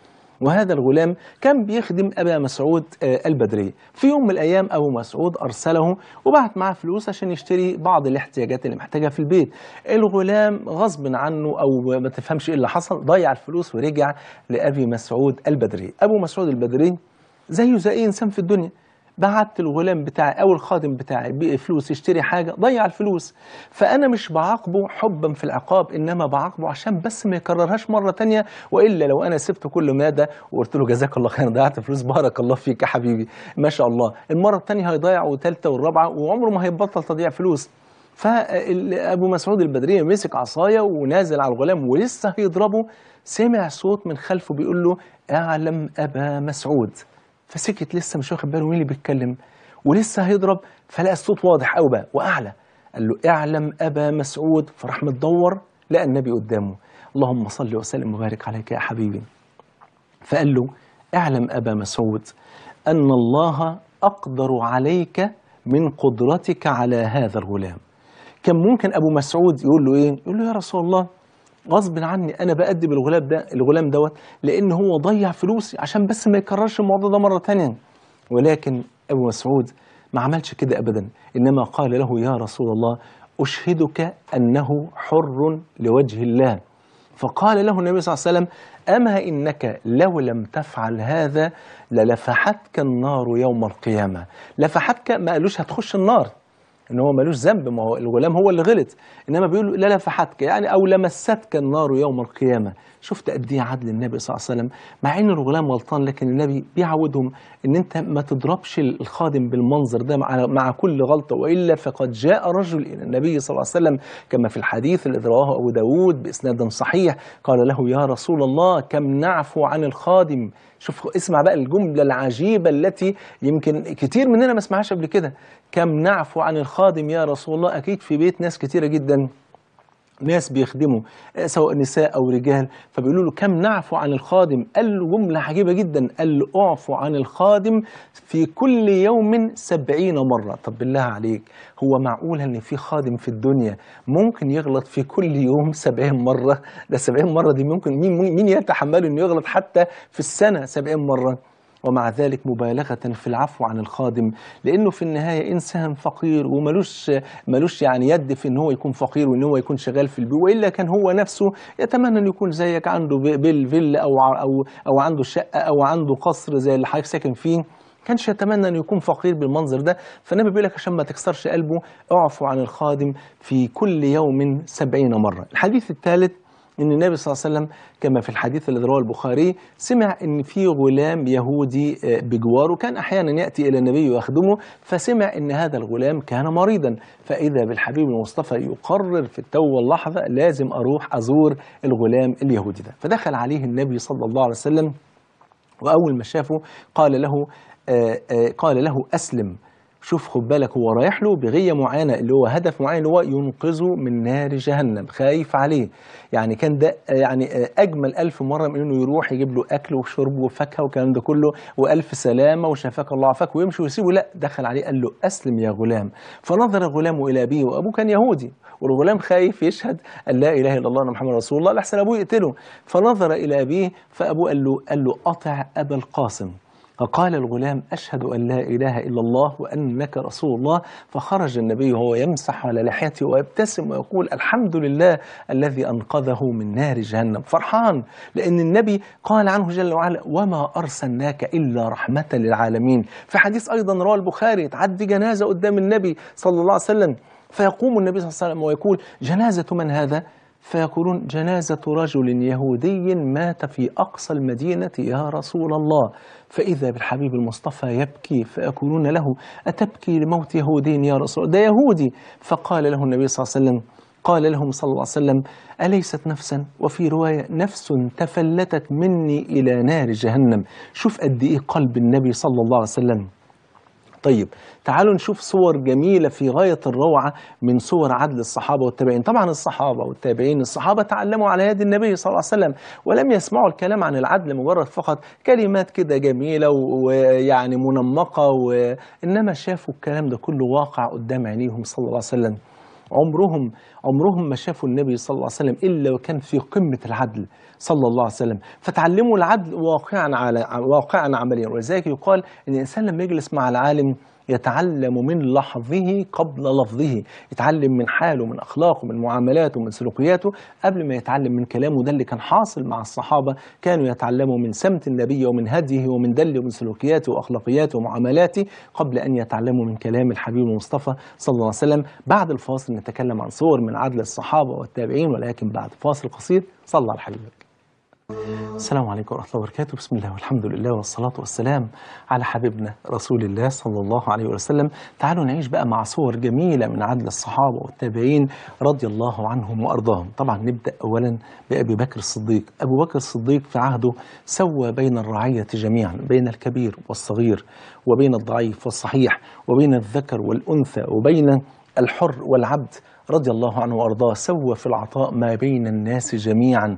وهذا الغلام كان بيخدم أبا مسعود آه، البدري في يوم من الأيام أبو مسعود أرسله وبعت معاه فلوس عشان يشتري بعض الاحتياجات اللي محتاجها في البيت الغلام غصب عنه أو ما تفهمش إيه اللي حصل ضيع الفلوس ورجع لأبي مسعود البدري أبو مسعود البدري زيه زي أي إنسان في الدنيا بعت الغلام بتاعي او الخادم بتاعي بفلوس يشتري حاجه ضيع الفلوس فانا مش بعاقبه حبا في العقاب انما بعاقبه عشان بس ما يكررهاش مره تانية والا لو انا سبت كل ماده وقلت له جزاك الله خير ضيعت فلوس بارك الله فيك يا حبيبي ما شاء الله المره الثانيه هيضيع وثالثه والرابعه وعمره ما هيبطل تضييع فلوس فابو مسعود البدري مسك عصايه ونازل على الغلام ولسه هيضربه سمع صوت من خلفه بيقول له اعلم ابا مسعود فسكت لسه مش واخد باله مين اللي بيتكلم ولسه هيضرب فلقى الصوت واضح قوي بقى واعلى قال له اعلم ابا مسعود فراح متدور لقى النبي قدامه اللهم صل وسلم وبارك عليك يا حبيبي فقال له اعلم ابا مسعود ان الله اقدر عليك من قدرتك على هذا الغلام كان ممكن ابو مسعود يقول له ايه يقول له يا رسول الله غصب عني انا بأدب الغلام ده الغلام دوت لان هو ضيع فلوسي عشان بس ما يكررش الموضوع ده مره ثانيه ولكن ابو مسعود ما عملش كده ابدا انما قال له يا رسول الله اشهدك انه حر لوجه الله فقال له النبي صلى الله عليه وسلم اما انك لو لم تفعل هذا للفحتك النار يوم القيامه لفحتك ما قالوش هتخش النار ان هو ملوش ذنب ما هو الغلام هو اللي غلط انما بيقول لا لفحتك يعني او لمستك النار يوم القيامه شفت قد ايه عدل النبي صلى الله عليه وسلم مع ان الغلام غلطان لكن النبي بيعودهم ان انت ما تضربش الخادم بالمنظر ده مع, مع كل غلطه والا فقد جاء رجل الى النبي صلى الله عليه وسلم كما في الحديث الذي رواه ابو داود باسناد صحيح قال له يا رسول الله كم نعفو عن الخادم شوف اسمع بقى الجملة العجيبة التي يمكن كتير مننا ما سمعهاش قبل كده كم نعفو عن الخادم يا رسول الله أكيد في بيت ناس كتيرة جدا ناس بيخدموا آه، سواء نساء أو رجال فبيقولوا له كم نعفو عن الخادم قال له جملة عجيبة جدا قال له اعفو عن الخادم في كل يوم سبعين مرة طب بالله عليك هو معقول ان في خادم في الدنيا ممكن يغلط في كل يوم سبعين مرة ده سبعين مرة دي ممكن مين, مين يتحمل انه يغلط حتى في السنة سبعين مرة ومع ذلك مبالغة في العفو عن الخادم لأنه في النهاية إنسان فقير وملوش ملوش يعني يد في إن هو يكون فقير وإن هو يكون شغال في البيت وإلا كان هو نفسه يتمنى إنه يكون زيك عنده بيل فيلا أو أو أو عنده شقة أو عنده قصر زي اللي حضرتك ساكن فيه كانش يتمنى انه يكون فقير بالمنظر ده فالنبي بيقول لك عشان ما تكسرش قلبه اعفو عن الخادم في كل يوم سبعين مرة الحديث الثالث ان النبي صلى الله عليه وسلم كما في الحديث الذي رواه البخاري سمع ان في غلام يهودي آه، بجواره كان احيانا ياتي الى النبي ويخدمه فسمع ان هذا الغلام كان مريضا فاذا بالحبيب المصطفى يقرر في التو واللحظه لازم اروح ازور الغلام اليهودي ده فدخل عليه النبي صلى الله عليه وسلم واول ما شافه قال له آه، آه، قال له اسلم شوف خد بالك هو رايح له بغية معينة اللي هو هدف معين اللي هو ينقذه من نار جهنم خايف عليه يعني كان ده يعني أجمل ألف مرة من إنه يروح يجيب له أكل وشرب وفاكهة والكلام ده كله وألف سلامة وشفاك الله عافاك ويمشي ويسيبه لا دخل عليه قال له أسلم يا غلام فنظر الغلام إلى أبيه وأبوه كان يهودي والغلام خايف يشهد أن لا إله إلا الله أن محمد رسول الله لحسن أبوه يقتله فنظر إلى أبيه فأبوه قال له قال له أطع أبا القاسم فقال الغلام أشهد أن لا إله إلا الله وأنك رسول الله فخرج النبي وهو يمسح على لحيته ويبتسم ويقول الحمد لله الذي أنقذه من نار جهنم فرحان لأن النبي قال عنه جل وعلا وما أرسلناك إلا رحمة للعالمين في حديث أيضا رواه البخاري تعدي جنازة قدام النبي صلى الله عليه وسلم فيقوم النبي صلى الله عليه وسلم ويقول جنازة من هذا؟ فيقولون جنازة رجل يهودي مات في أقصى المدينة يا رسول الله فإذا بالحبيب المصطفى يبكي فيقولون له أتبكي لموت يهودي يا رسول الله ده يهودي فقال له النبي صلى الله عليه وسلم قال لهم صلى الله عليه وسلم أليست نفسا وفي رواية نفس تفلتت مني إلى نار جهنم شوف قد إيه قلب النبي صلى الله عليه وسلم طيب تعالوا نشوف صور جميلة في غاية الروعة من صور عدل الصحابة والتابعين طبعا الصحابة والتابعين الصحابة تعلموا على يد النبي صلى الله عليه وسلم ولم يسمعوا الكلام عن العدل مجرد فقط كلمات كده جميلة ويعني منمقة وإنما شافوا الكلام ده كله واقع قدام عينيهم صلى الله عليه وسلم عمرهم عمرهم ما شافوا النبي صلى الله عليه وسلم الا وكان في قمه العدل صلى الله عليه وسلم فتعلموا العدل واقعا على واقعا عمليا ولذلك يقال ان الانسان لما يجلس مع العالم يتعلم من لحظه قبل لفظه يتعلم من حاله من أخلاقه من معاملاته من سلوكياته قبل ما يتعلم من كلامه ده اللي كان حاصل مع الصحابة كانوا يتعلموا من سمت النبي ومن هديه ومن دله ومن سلوكياته وأخلاقياته ومعاملاته قبل أن يتعلموا من كلام الحبيب المصطفى صلى الله عليه وسلم بعد الفاصل نتكلم عن صور من عدل الصحابة والتابعين ولكن بعد فاصل قصير صلى على الحبيب السلام عليكم ورحمة الله وبركاته بسم الله والحمد لله والصلاة والسلام على حبيبنا رسول الله صلى الله عليه وسلم تعالوا نعيش بقى مع صور جميلة من عدل الصحابة والتابعين رضي الله عنهم وأرضاهم طبعا نبدأ أولا بأبي بكر الصديق أبو بكر الصديق في عهده سوى بين الرعية جميعا بين الكبير والصغير وبين الضعيف والصحيح وبين الذكر والأنثى وبين الحر والعبد رضي الله عنه وارضاه سوى في العطاء ما بين الناس جميعا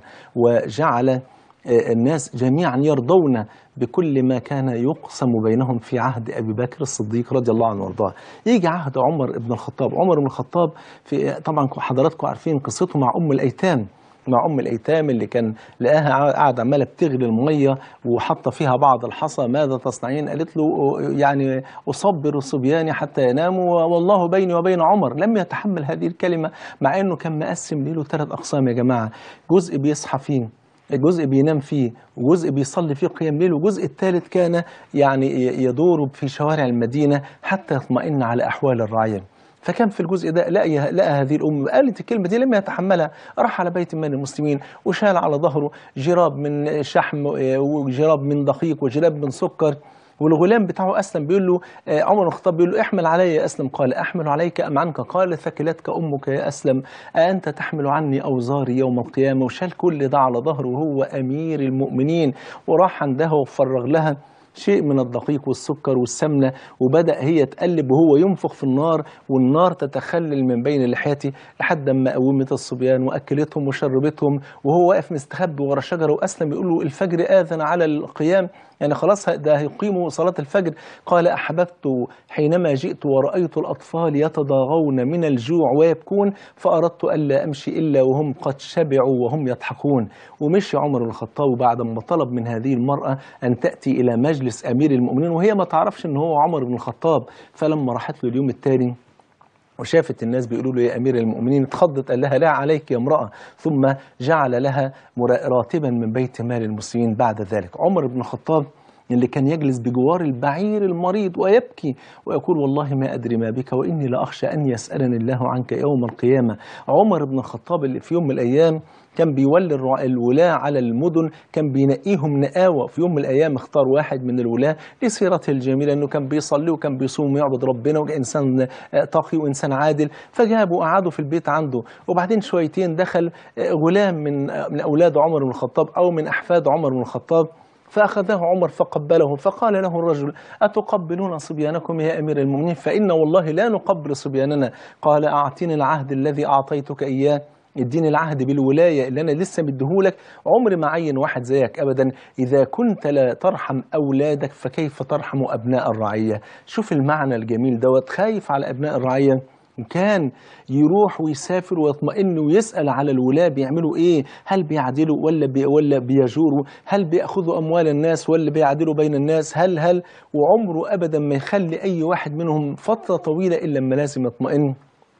وجعل الناس جميعا يرضون بكل ما كان يقسم بينهم في عهد ابي بكر الصديق رضي الله عنه وارضاه. يجي عهد عمر بن الخطاب، عمر بن الخطاب في طبعا حضراتكم عارفين قصته مع ام الايتام مع ام الايتام اللي كان لقاها قاعده عماله بتغلي الميه وحاطه فيها بعض الحصى ماذا تصنعين؟ قالت له يعني اصبر صبياني حتى يناموا والله بيني وبين عمر لم يتحمل هذه الكلمه مع انه كان مقسم ليله ثلاث اقسام يا جماعه جزء بيصحى فيه جزء بينام فيه وجزء بيصلي فيه قيام ليل والجزء الثالث كان يعني يدور في شوارع المدينه حتى يطمئن على احوال الرعيه فكان في الجزء ده لقى لقى هذه الام قالت الكلمه دي لم يتحملها راح على بيت من المسلمين وشال على ظهره جراب من شحم وجراب من دقيق وجراب من سكر والغلام بتاعه اسلم بيقول له عمر بن الخطاب بيقول له احمل علي يا اسلم قال احمل عليك ام عنك قال ثكلتك امك يا اسلم أأنت تحمل عني اوزاري يوم القيامه وشال كل ده على ظهره وهو امير المؤمنين وراح عندها وفرغ لها شيء من الدقيق والسكر والسمنة وبدأ هي تقلب وهو ينفخ في النار والنار تتخلل من بين لحيته لحد ما قومت الصبيان وأكلتهم وشربتهم وهو واقف مستخبي ورا شجرة وأسلم يقول له الفجر آذن على القيام يعني خلاص ده هيقيموا صلاة الفجر قال أحببت حينما جئت ورأيت الأطفال يتضاغون من الجوع ويبكون فأردت ألا أمشي إلا وهم قد شبعوا وهم يضحكون ومشي عمر بن الخطاب بعد ما طلب من هذه المرأة أن تأتي إلى مجلس أمير المؤمنين وهي ما تعرفش أن هو عمر بن الخطاب فلما راحت له اليوم التالي وشافت الناس بيقولوا له يا امير المؤمنين اتخضت قال لها لا عليك يا امراه ثم جعل لها راتبا من بيت مال المسلمين بعد ذلك عمر بن الخطاب اللي كان يجلس بجوار البعير المريض ويبكي ويقول والله ما أدري ما بك وإني لأخشى أن يسألني الله عنك يوم القيامة عمر بن الخطاب اللي في يوم من الأيام كان بيولي الولاة على المدن كان بينقيهم نقاوة في يوم من الأيام اختار واحد من الولاة لسيرته الجميلة أنه كان بيصلي وكان بيصوم ويعبد ربنا وإنسان تقي وإنسان عادل فجابوا وقعدوا في البيت عنده وبعدين شويتين دخل غلام من من أولاد عمر بن الخطاب أو من أحفاد عمر بن الخطاب فأخذه عمر فقبله فقال له الرجل أتقبلون صبيانكم يا أمير المؤمنين فإن والله لا نقبل صبياننا قال أعطني العهد الذي أعطيتك إياه اديني العهد بالولاية اللي أنا لسه مديهولك عمري ما عين واحد زيك أبدا إذا كنت لا ترحم أولادك فكيف ترحم أبناء الرعية شوف المعنى الجميل دوت خايف على أبناء الرعية كان يروح ويسافر ويطمئن ويسأل على الولاة بيعملوا ايه هل بيعدلوا ولا بي ولا بيجوروا هل بيأخذوا أموال الناس ولا بيعدلوا بين الناس هل هل وعمره أبدا ما يخلي أي واحد منهم فترة طويلة إلا لما لازم يطمئن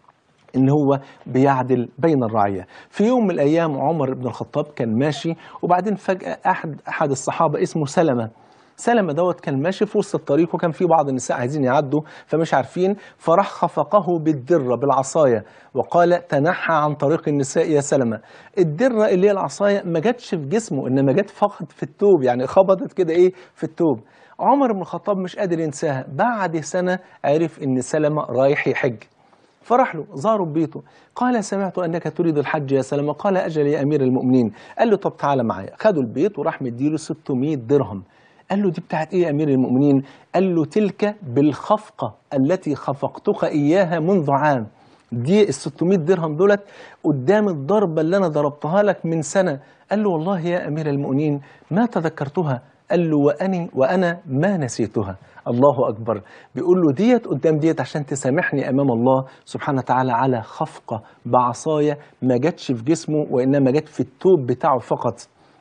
ان هو بيعدل بين الرعيه. في يوم من الايام عمر بن الخطاب كان ماشي وبعدين فجاه احد احد الصحابه اسمه سلمه سلمة دوت كان ماشي في وسط الطريق وكان في بعض النساء عايزين يعدوا فمش عارفين فراح خفقه بالدرة بالعصاية وقال تنحى عن طريق النساء يا سلمة الدرة اللي هي العصاية ما جاتش في جسمه إنما جت فقط في التوب يعني خبطت كده إيه في التوب عمر بن الخطاب مش قادر ينساها بعد سنة عرف إن سلمة رايح يحج فراح له زاره ببيته قال سمعت انك تريد الحج يا سلمة قال اجل يا امير المؤمنين قال له طب تعالى معايا خدوا البيت وراح مديله 600 درهم قال له دي بتاعت ايه يا امير المؤمنين قال له تلك بالخفقه التي خفقتك اياها منذ عام دي ال 600 درهم دولت قدام الضربه اللي انا ضربتها لك من سنه قال له والله يا امير المؤمنين ما تذكرتها قال له واني وانا ما نسيتها الله أكبر بيقول له ديت قدام ديت عشان تسامحني أمام الله سبحانه وتعالى على خفقة بعصاية ما جاتش في جسمه وإنما جت في التوب بتاعه فقط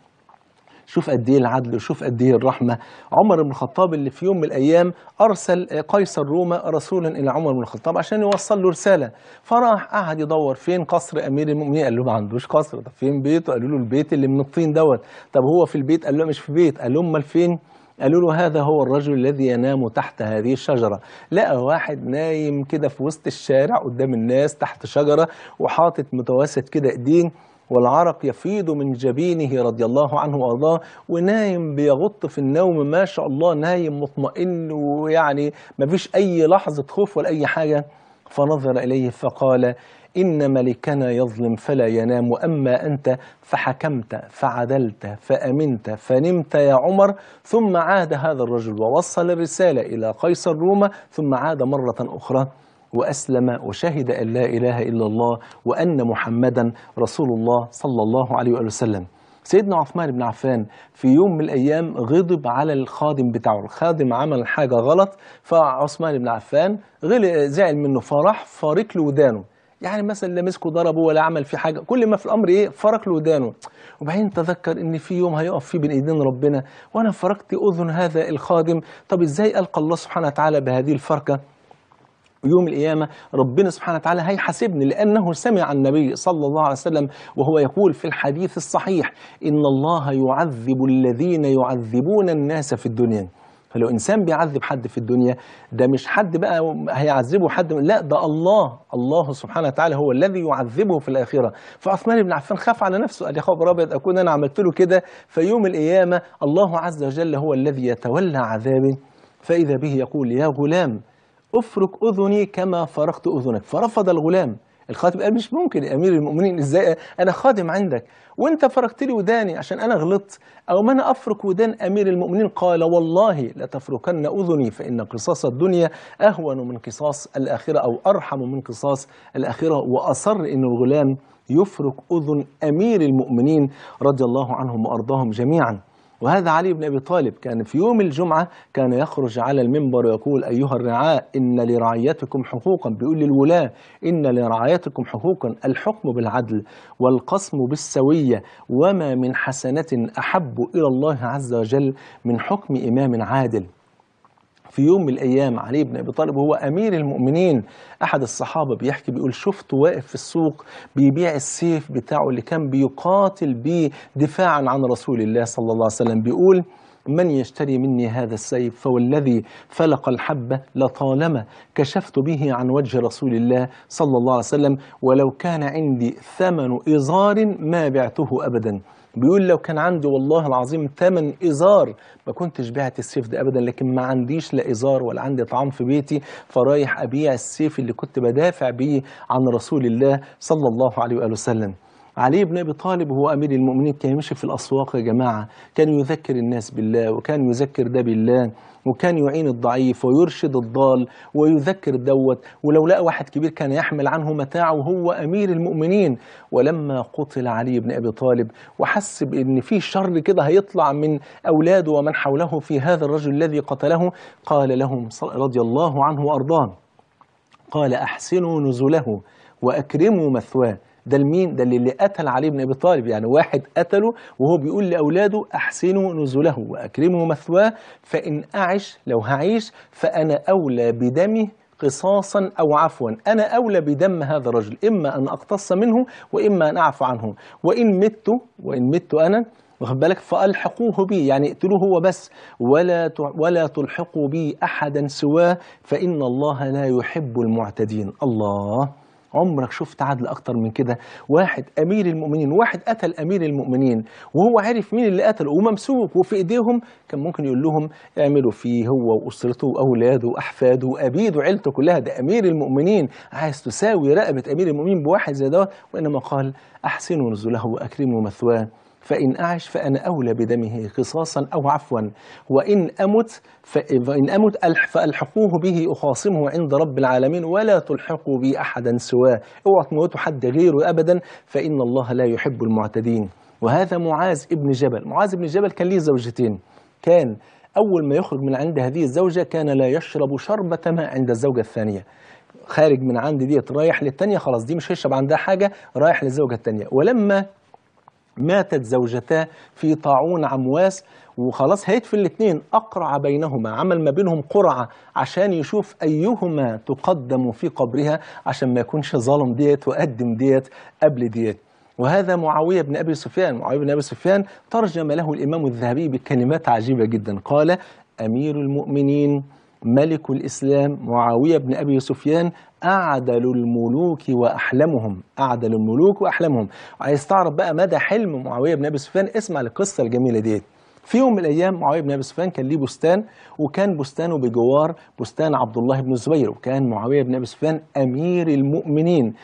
شوف قد ايه العدل وشوف قد ايه الرحمه عمر بن الخطاب اللي في يوم من الايام ارسل قيصر روما رسولا الى عمر بن الخطاب عشان يوصل له رساله فراح قعد يدور فين قصر امير المؤمنين قال له ما عندوش قصر طب فين بيته قالوا له البيت اللي من الطين دوت طب هو في البيت قال له مش في بيت قال له امال فين قالوا له هذا هو الرجل الذي ينام تحت هذه الشجرة لقى واحد نايم كده في وسط الشارع قدام الناس تحت شجرة وحاطط متوسط كده ايدين والعرق يفيض من جبينه رضي الله عنه وارضاه ونايم بيغط في النوم ما شاء الله نايم مطمئن ويعني ما فيش اي لحظه خوف ولا اي حاجه فنظر اليه فقال ان ملكنا يظلم فلا ينام واما انت فحكمت فعدلت فامنت فنمت يا عمر ثم عاد هذا الرجل ووصل الرساله الى قيصر روما ثم عاد مره اخرى وأسلم وشهد أن لا إله إلا الله وأن محمدا رسول الله صلى الله عليه وآله وسلم سيدنا عثمان بن عفان في يوم من الأيام غضب على الخادم بتاعه الخادم عمل حاجة غلط فعثمان بن عفان غل زعل منه فراح فارق له ودانه يعني مثلا لا مسكه ضربه ولا عمل فيه حاجه كل ما في الامر ايه فرق له ودانه وبعدين تذكر ان في يوم هيقف فيه بين ايدين ربنا وانا فرقت اذن هذا الخادم طب ازاي القى الله سبحانه وتعالى بهذه الفرقه يوم القيامة ربنا سبحانه وتعالى هيحاسبني لأنه سمع النبي صلى الله عليه وسلم وهو يقول في الحديث الصحيح إن الله يعذب الذين يعذبون الناس في الدنيا فلو إنسان بيعذب حد في الدنيا ده مش حد بقى هيعذبه حد لا ده الله الله سبحانه وتعالى هو الذي يعذبه في الآخرة فعثمان بن عفان خاف على نفسه قال يا خبر أبيض أكون أنا عملت له كده فيوم القيامة الله عز وجل هو الذي يتولى عذابي فإذا به يقول يا غلام افرك اذني كما فرقت اذنك فرفض الغلام الخاتم قال مش ممكن يا امير المؤمنين ازاي انا خادم عندك وانت فرقت لي وداني عشان انا غلطت او ما انا افرك ودان امير المؤمنين قال والله لتفركن اذني فان قصاص الدنيا اهون من قصاص الاخره او ارحم من قصاص الاخره واصر ان الغلام يفرك اذن امير المؤمنين رضي الله عنهم وارضاهم جميعا وهذا علي بن ابي طالب كان في يوم الجمعه كان يخرج على المنبر ويقول ايها الرعاء ان لرعيتكم حقوقا بيقول للولاه ان لرعايتكم حقوقا الحكم بالعدل والقسم بالسويه وما من حسنه احب الى الله عز وجل من حكم امام عادل في يوم من الايام علي بن ابي طالب هو امير المؤمنين احد الصحابه بيحكي بيقول شفته واقف في السوق بيبيع السيف بتاعه اللي كان بيقاتل بيه دفاعا عن رسول الله صلى الله عليه وسلم بيقول من يشتري مني هذا السيف فوالذي فلق الحبة لطالما كشفت به عن وجه رسول الله صلى الله عليه وسلم ولو كان عندي ثمن إزار ما بعته أبدا بيقول لو كان عندي والله العظيم ثمن إزار ما كنتش بعت السيف ده أبدا لكن ما عنديش لا إزار ولا عندي طعام في بيتي فرايح أبيع السيف اللي كنت بدافع بيه عن رسول الله صلى الله عليه وآله وسلم علي بن ابي طالب هو امير المؤمنين كان يمشي في الاسواق يا جماعه كان يذكر الناس بالله وكان يذكر ده بالله وكان يعين الضعيف ويرشد الضال ويذكر دوت ولو لقى واحد كبير كان يحمل عنه متاعه وهو امير المؤمنين ولما قتل علي بن ابي طالب وحس بان في شر كده هيطلع من اولاده ومن حوله في هذا الرجل الذي قتله قال لهم رضي الله عنه وارضاه قال احسنوا نزله واكرموا مثواه ده المين ده اللي, اللي قتل علي بن ابي طالب يعني واحد قتله وهو بيقول لاولاده احسنوا نزله واكرموا مثواه فان اعش لو هعيش فانا اولى بدمه قصاصا او عفوا انا اولى بدم هذا الرجل اما ان اقتص منه واما ان اعفو عنه وان مت وان مت انا واخد بالك فالحقوه بي يعني اقتلوه هو بس ولا ولا تلحقوا بي احدا سواه فان الله لا يحب المعتدين الله عمرك شفت عدل اكتر من كده واحد امير المؤمنين واحد قتل امير المؤمنين وهو عارف مين اللي قتله وممسوك وفي ايديهم كان ممكن يقول لهم اعملوا فيه هو واسرته واولاده واحفاده وابيده وعيلته كلها ده امير المؤمنين عايز تساوي رقبه امير المؤمنين بواحد زي ده وانما قال احسنوا نزله واكرموا مثواه فإن أعش فأنا أولى بدمه قصاصا أو عفوا وإن أمت فإن أمت فألحقوه به أخاصمه عند رب العالمين ولا تلحقوا بي أحدا سواه اوعوا تموتوا حد غيره أبدا فإن الله لا يحب المعتدين وهذا معاذ ابن جبل معاذ ابن جبل كان ليه زوجتين كان أول ما يخرج من عند هذه الزوجة كان لا يشرب شربة ماء عند الزوجة الثانية خارج من عند ديت رايح للتانية خلاص دي مش هيشرب عندها حاجة رايح للزوجة التانية ولما ماتت زوجتاه في طاعون عمواس وخلاص هيدفن الاثنين أقرع بينهما عمل ما بينهم قرعة عشان يشوف أيهما تقدم في قبرها عشان ما يكونش ظالم ديت وقدم ديت قبل ديت وهذا معاوية بن أبي سفيان معاوية بن أبي سفيان ترجم له الإمام الذهبي بكلمات عجيبة جدا قال أمير المؤمنين ملك الإسلام معاوية بن أبي سفيان أعدل الملوك وأحلمهم أعدل الملوك وأحلمهم عايز تعرف بقى مدى حلم معاوية بن أبي سفيان اسمع القصة الجميلة دي في يوم من الأيام معاوية بن أبي سفيان كان ليه بستان وكان بستانه بجوار بستان عبد الله بن الزبير وكان معاوية بن أبي سفيان أمير المؤمنين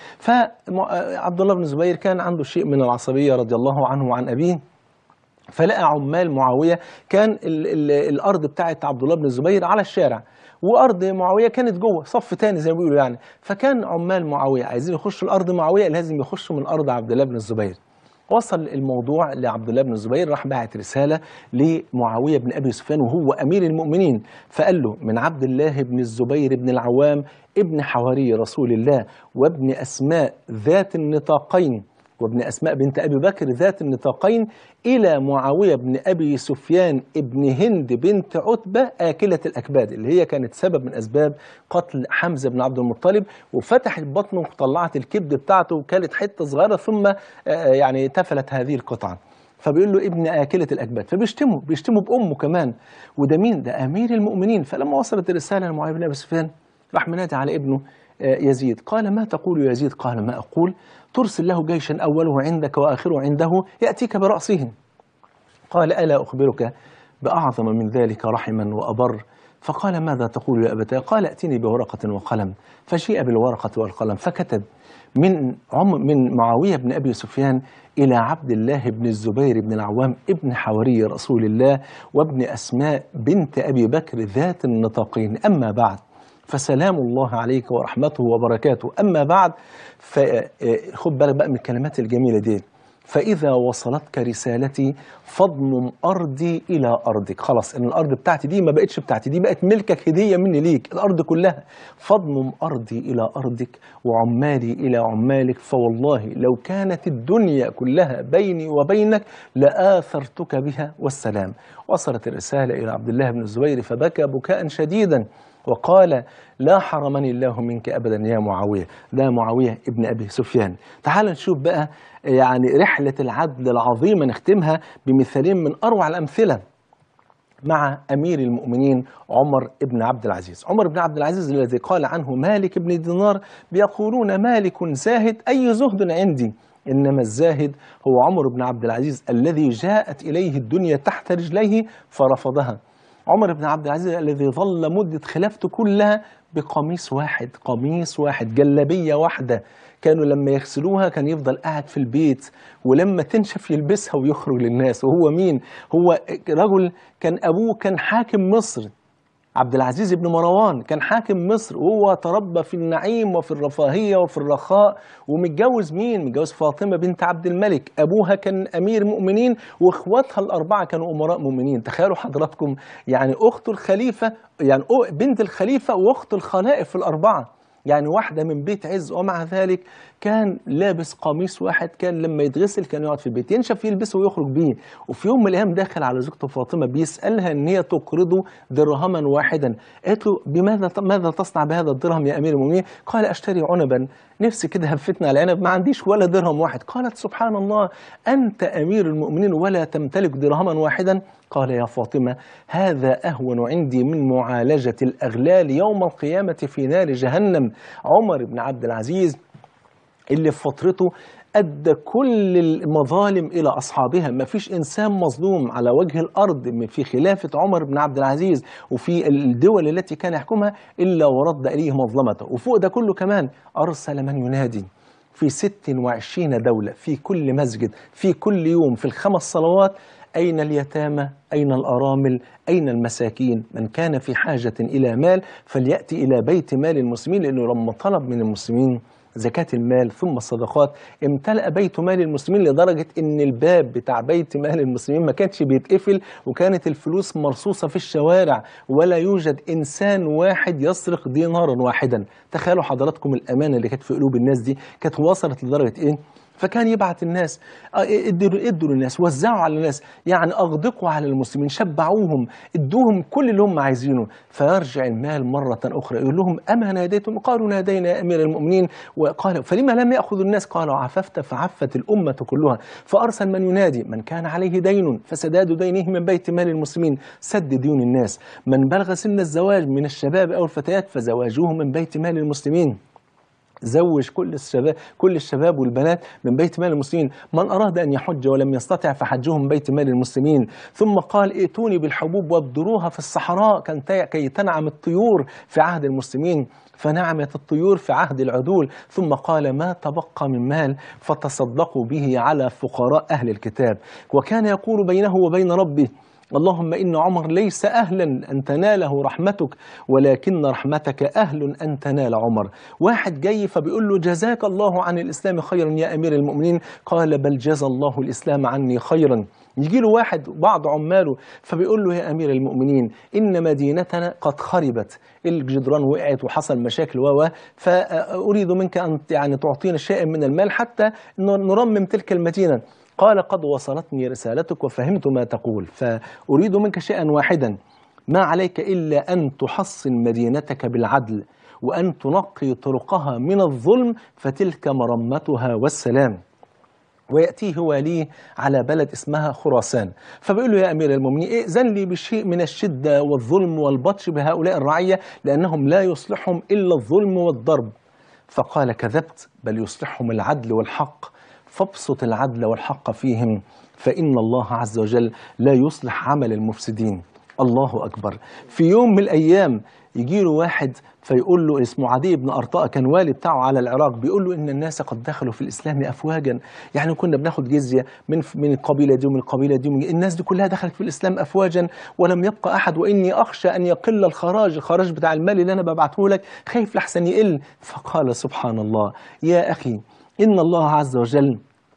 فعبد الله بن الزبير كان عنده شيء من العصبية رضي الله عنه وعن أبيه فلقى عمال معاويه كان ال ال الارض بتاعت عبد الله بن الزبير على الشارع وارض معاويه كانت جوه صف تاني زي ما بيقولوا يعني فكان عمال معاويه عايزين يخشوا الارض معاويه لازم يخشوا من ارض عبد الله بن الزبير وصل الموضوع لعبد الله بن الزبير راح بعت رساله لمعاويه بن ابي سفيان وهو امير المؤمنين فقال له من عبد الله بن الزبير بن العوام ابن حواري رسول الله وابن اسماء ذات النطاقين وابن أسماء بنت أبي بكر ذات النطاقين إلى معاوية بن أبي سفيان ابن هند بنت عتبة آكلة الأكباد اللي هي كانت سبب من أسباب قتل حمزة بن عبد المطلب وفتحت بطنه وطلعت الكبد بتاعته وكانت حتة صغيرة ثم يعني تفلت هذه القطعة فبيقول له ابن آكلة الأكباد فبيشتمه بيشتمه بأمه كمان وده مين ده أمير المؤمنين فلما وصلت الرسالة لمعاوية بن أبي سفيان راح منادي على ابنه يزيد قال ما تقول يزيد قال ما أقول ترسل له جيشا أوله عندك وآخره عنده يأتيك برأسه قال ألا أخبرك بأعظم من ذلك رحما وأبر فقال ماذا تقول يا أبتاه قال ائتني بورقة وقلم فجيء بالورقة والقلم فكتب من عم من معاوية بن أبي سفيان إلى عبد الله بن الزبير بن العوام ابن حوري رسول الله وابن أسماء بنت أبي بكر ذات النطاقين أما بعد فسلام الله عليك ورحمته وبركاته أما بعد خد بالك بقى من الكلمات الجميلة دي فإذا وصلتك رسالتي فاضمم أرضي إلى أرضك خلاص إن الأرض بتاعتي دي ما بقتش بتاعتي دي بقت ملكك هدية مني ليك الأرض كلها فاضمم أرضي إلى أرضك وعمالي إلى عمالك فوالله لو كانت الدنيا كلها بيني وبينك لآثرتك بها والسلام وصلت الرسالة إلى عبد الله بن الزبير فبكى بكاء شديدا وقال لا حرمني الله منك ابدا يا معاويه ده معاويه ابن ابي سفيان تعال نشوف بقى يعني رحله العدل العظيمه نختمها بمثالين من اروع الامثله مع امير المؤمنين عمر بن عبد العزيز عمر بن عبد العزيز الذي قال عنه مالك بن دينار بيقولون مالك زاهد اي زهد عندي انما الزاهد هو عمر بن عبد العزيز الذي جاءت اليه الدنيا تحت رجليه فرفضها عمر بن عبد العزيز الذي ظل مدة خلافته كلها بقميص واحد قميص واحد جلابية واحدة كانوا لما يغسلوها كان يفضل قاعد في البيت ولما تنشف يلبسها ويخرج للناس وهو مين هو رجل كان أبوه كان حاكم مصر عبد العزيز بن مروان كان حاكم مصر وهو تربى في النعيم وفي الرفاهية وفي الرخاء ومتجوز مين؟ متجوز فاطمة بنت عبد الملك أبوها كان أمير مؤمنين وإخواتها الأربعة كانوا أمراء مؤمنين تخيلوا حضراتكم يعني أخت الخليفة يعني بنت الخليفة وأخت الخلائف الأربعة يعني واحدة من بيت عز ومع ذلك كان لابس قميص واحد كان لما يتغسل كان يقعد في البيت ينشف يلبسه ويخرج بيه وفي يوم من الايام داخل على زوجته فاطمه بيسالها ان هي تقرضه درهما واحدا قالت له بماذا ماذا تصنع بهذا الدرهم يا امير المؤمنين قال اشتري عنبا نفسي كده هفتنا على العنب ما عنديش ولا درهم واحد قالت سبحان الله انت امير المؤمنين ولا تمتلك درهما واحدا قال يا فاطمه هذا اهون عندي من معالجه الاغلال يوم القيامه في نار جهنم عمر بن عبد العزيز اللي في فترته أدى كل المظالم إلى أصحابها ما فيش إنسان مظلوم على وجه الأرض في خلافة عمر بن عبد العزيز وفي الدول التي كان يحكمها إلا ورد إليه مظلمته وفوق ده كله كمان أرسل من ينادي في 26 دولة في كل مسجد في كل يوم في الخمس صلوات أين اليتامى أين الأرامل أين المساكين من كان في حاجة إلى مال فليأتي إلى بيت مال المسلمين لأنه لما طلب من المسلمين زكاة المال ثم الصدقات امتلأ بيت مال المسلمين لدرجة ان الباب بتاع بيت مال المسلمين ما كانش بيتقفل وكانت الفلوس مرصوصة في الشوارع ولا يوجد انسان واحد يسرق دينارا واحدا تخيلوا حضراتكم الامانة اللي كانت في قلوب الناس دي كانت وصلت لدرجة ايه فكان يبعت الناس آه، ادوا ادوا للناس وزعوا على الناس يعني اغدقوا على المسلمين شبعوهم ادوهم كل اللي هم عايزينه فيرجع المال مرة أخرى يقول لهم أما ناديتم قالوا نادينا يا أمير المؤمنين وقال فلما لم يأخذ الناس قالوا عففت فعفت الأمة كلها فأرسل من ينادي من كان عليه دين فسداد دينه من بيت مال المسلمين سد ديون الناس من بلغ سن الزواج من الشباب أو الفتيات فزواجوه من بيت مال المسلمين زوج كل الشباب كل الشباب والبنات من بيت مال المسلمين من أراد أن يحج ولم يستطع فحجه من بيت مال المسلمين ثم قال ائتوني بالحبوب وابدروها في الصحراء كان- كي تنعم الطيور في عهد المسلمين فنعمت الطيور في عهد العدول ثم قال ما تبقى من مال فتصدقوا به على فقراء أهل الكتاب وكان يقول بينه وبين ربه اللهم إن عمر ليس أهلا أن تناله رحمتك ولكن رحمتك أهل أن تنال عمر واحد جاي فبيقول له جزاك الله عن الإسلام خيرا يا أمير المؤمنين قال بل جزى الله الإسلام عني خيرا يجي له واحد بعض عماله فبيقول له يا أمير المؤمنين إن مدينتنا قد خربت الجدران وقعت وحصل مشاكل و فأريد منك أن يعني تعطينا شيئا من المال حتى نرمم تلك المدينة قال قد وصلتني رسالتك وفهمت ما تقول فأريد منك شيئا واحدا ما عليك إلا أن تحصن مدينتك بالعدل وأن تنقي طرقها من الظلم فتلك مرمتها والسلام ويأتيه واليه على بلد اسمها خراسان فبيقول له يا أمير المؤمنين ائذن لي بشيء من الشدة والظلم والبطش بهؤلاء الرعية لأنهم لا يصلحهم إلا الظلم والضرب فقال كذبت بل يصلحهم العدل والحق فابسط العدل والحق فيهم فإن الله عز وجل لا يصلح عمل المفسدين الله أكبر في يوم من الأيام يجي له واحد فيقول له اسمه عدي بن أرطاء كان والي بتاعه على العراق بيقول له إن الناس قد دخلوا في الإسلام أفواجا يعني كنا بناخد جزية من من القبيلة دي ومن القبيلة دي ومن الناس دي كلها دخلت في الإسلام أفواجا ولم يبقى أحد وإني أخشى أن يقل الخراج الخراج بتاع المال اللي أنا ببعته لك خايف لحسن يقل فقال سبحان الله يا أخي إن الله عز وجل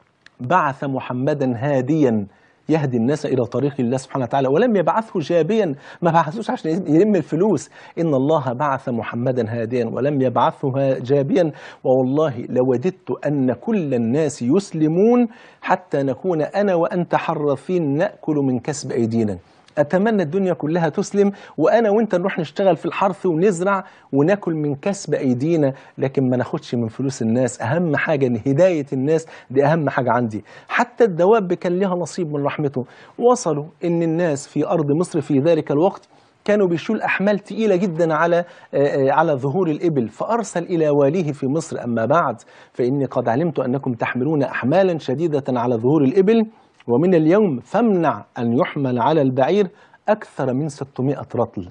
بعث محمدا هاديا يهدي الناس الى طريق الله سبحانه وتعالى ولم يبعثه جابيا ما بعثوش عشان يلم الفلوس ان الله بعث محمدا هاديا ولم يبعثه جابيا والله لوددت ان كل الناس يسلمون حتى نكون انا وانت حرثين ناكل من كسب ايدينا اتمنى الدنيا كلها تسلم وانا وانت نروح نشتغل في الحرث ونزرع وناكل من كسب ايدينا لكن ما ناخدش من فلوس الناس اهم حاجه ان هدايه الناس دي اهم حاجه عندي حتى الدواب كان لها نصيب من رحمته وصلوا ان الناس في ارض مصر في ذلك الوقت كانوا بيشول احمال تقيله جدا على على ظهور الابل فارسل الى واليه في مصر اما بعد فاني قد علمت انكم تحملون احمالا شديده على ظهور الابل ومن اليوم فامنع أن يحمل على البعير أكثر من 600 رطل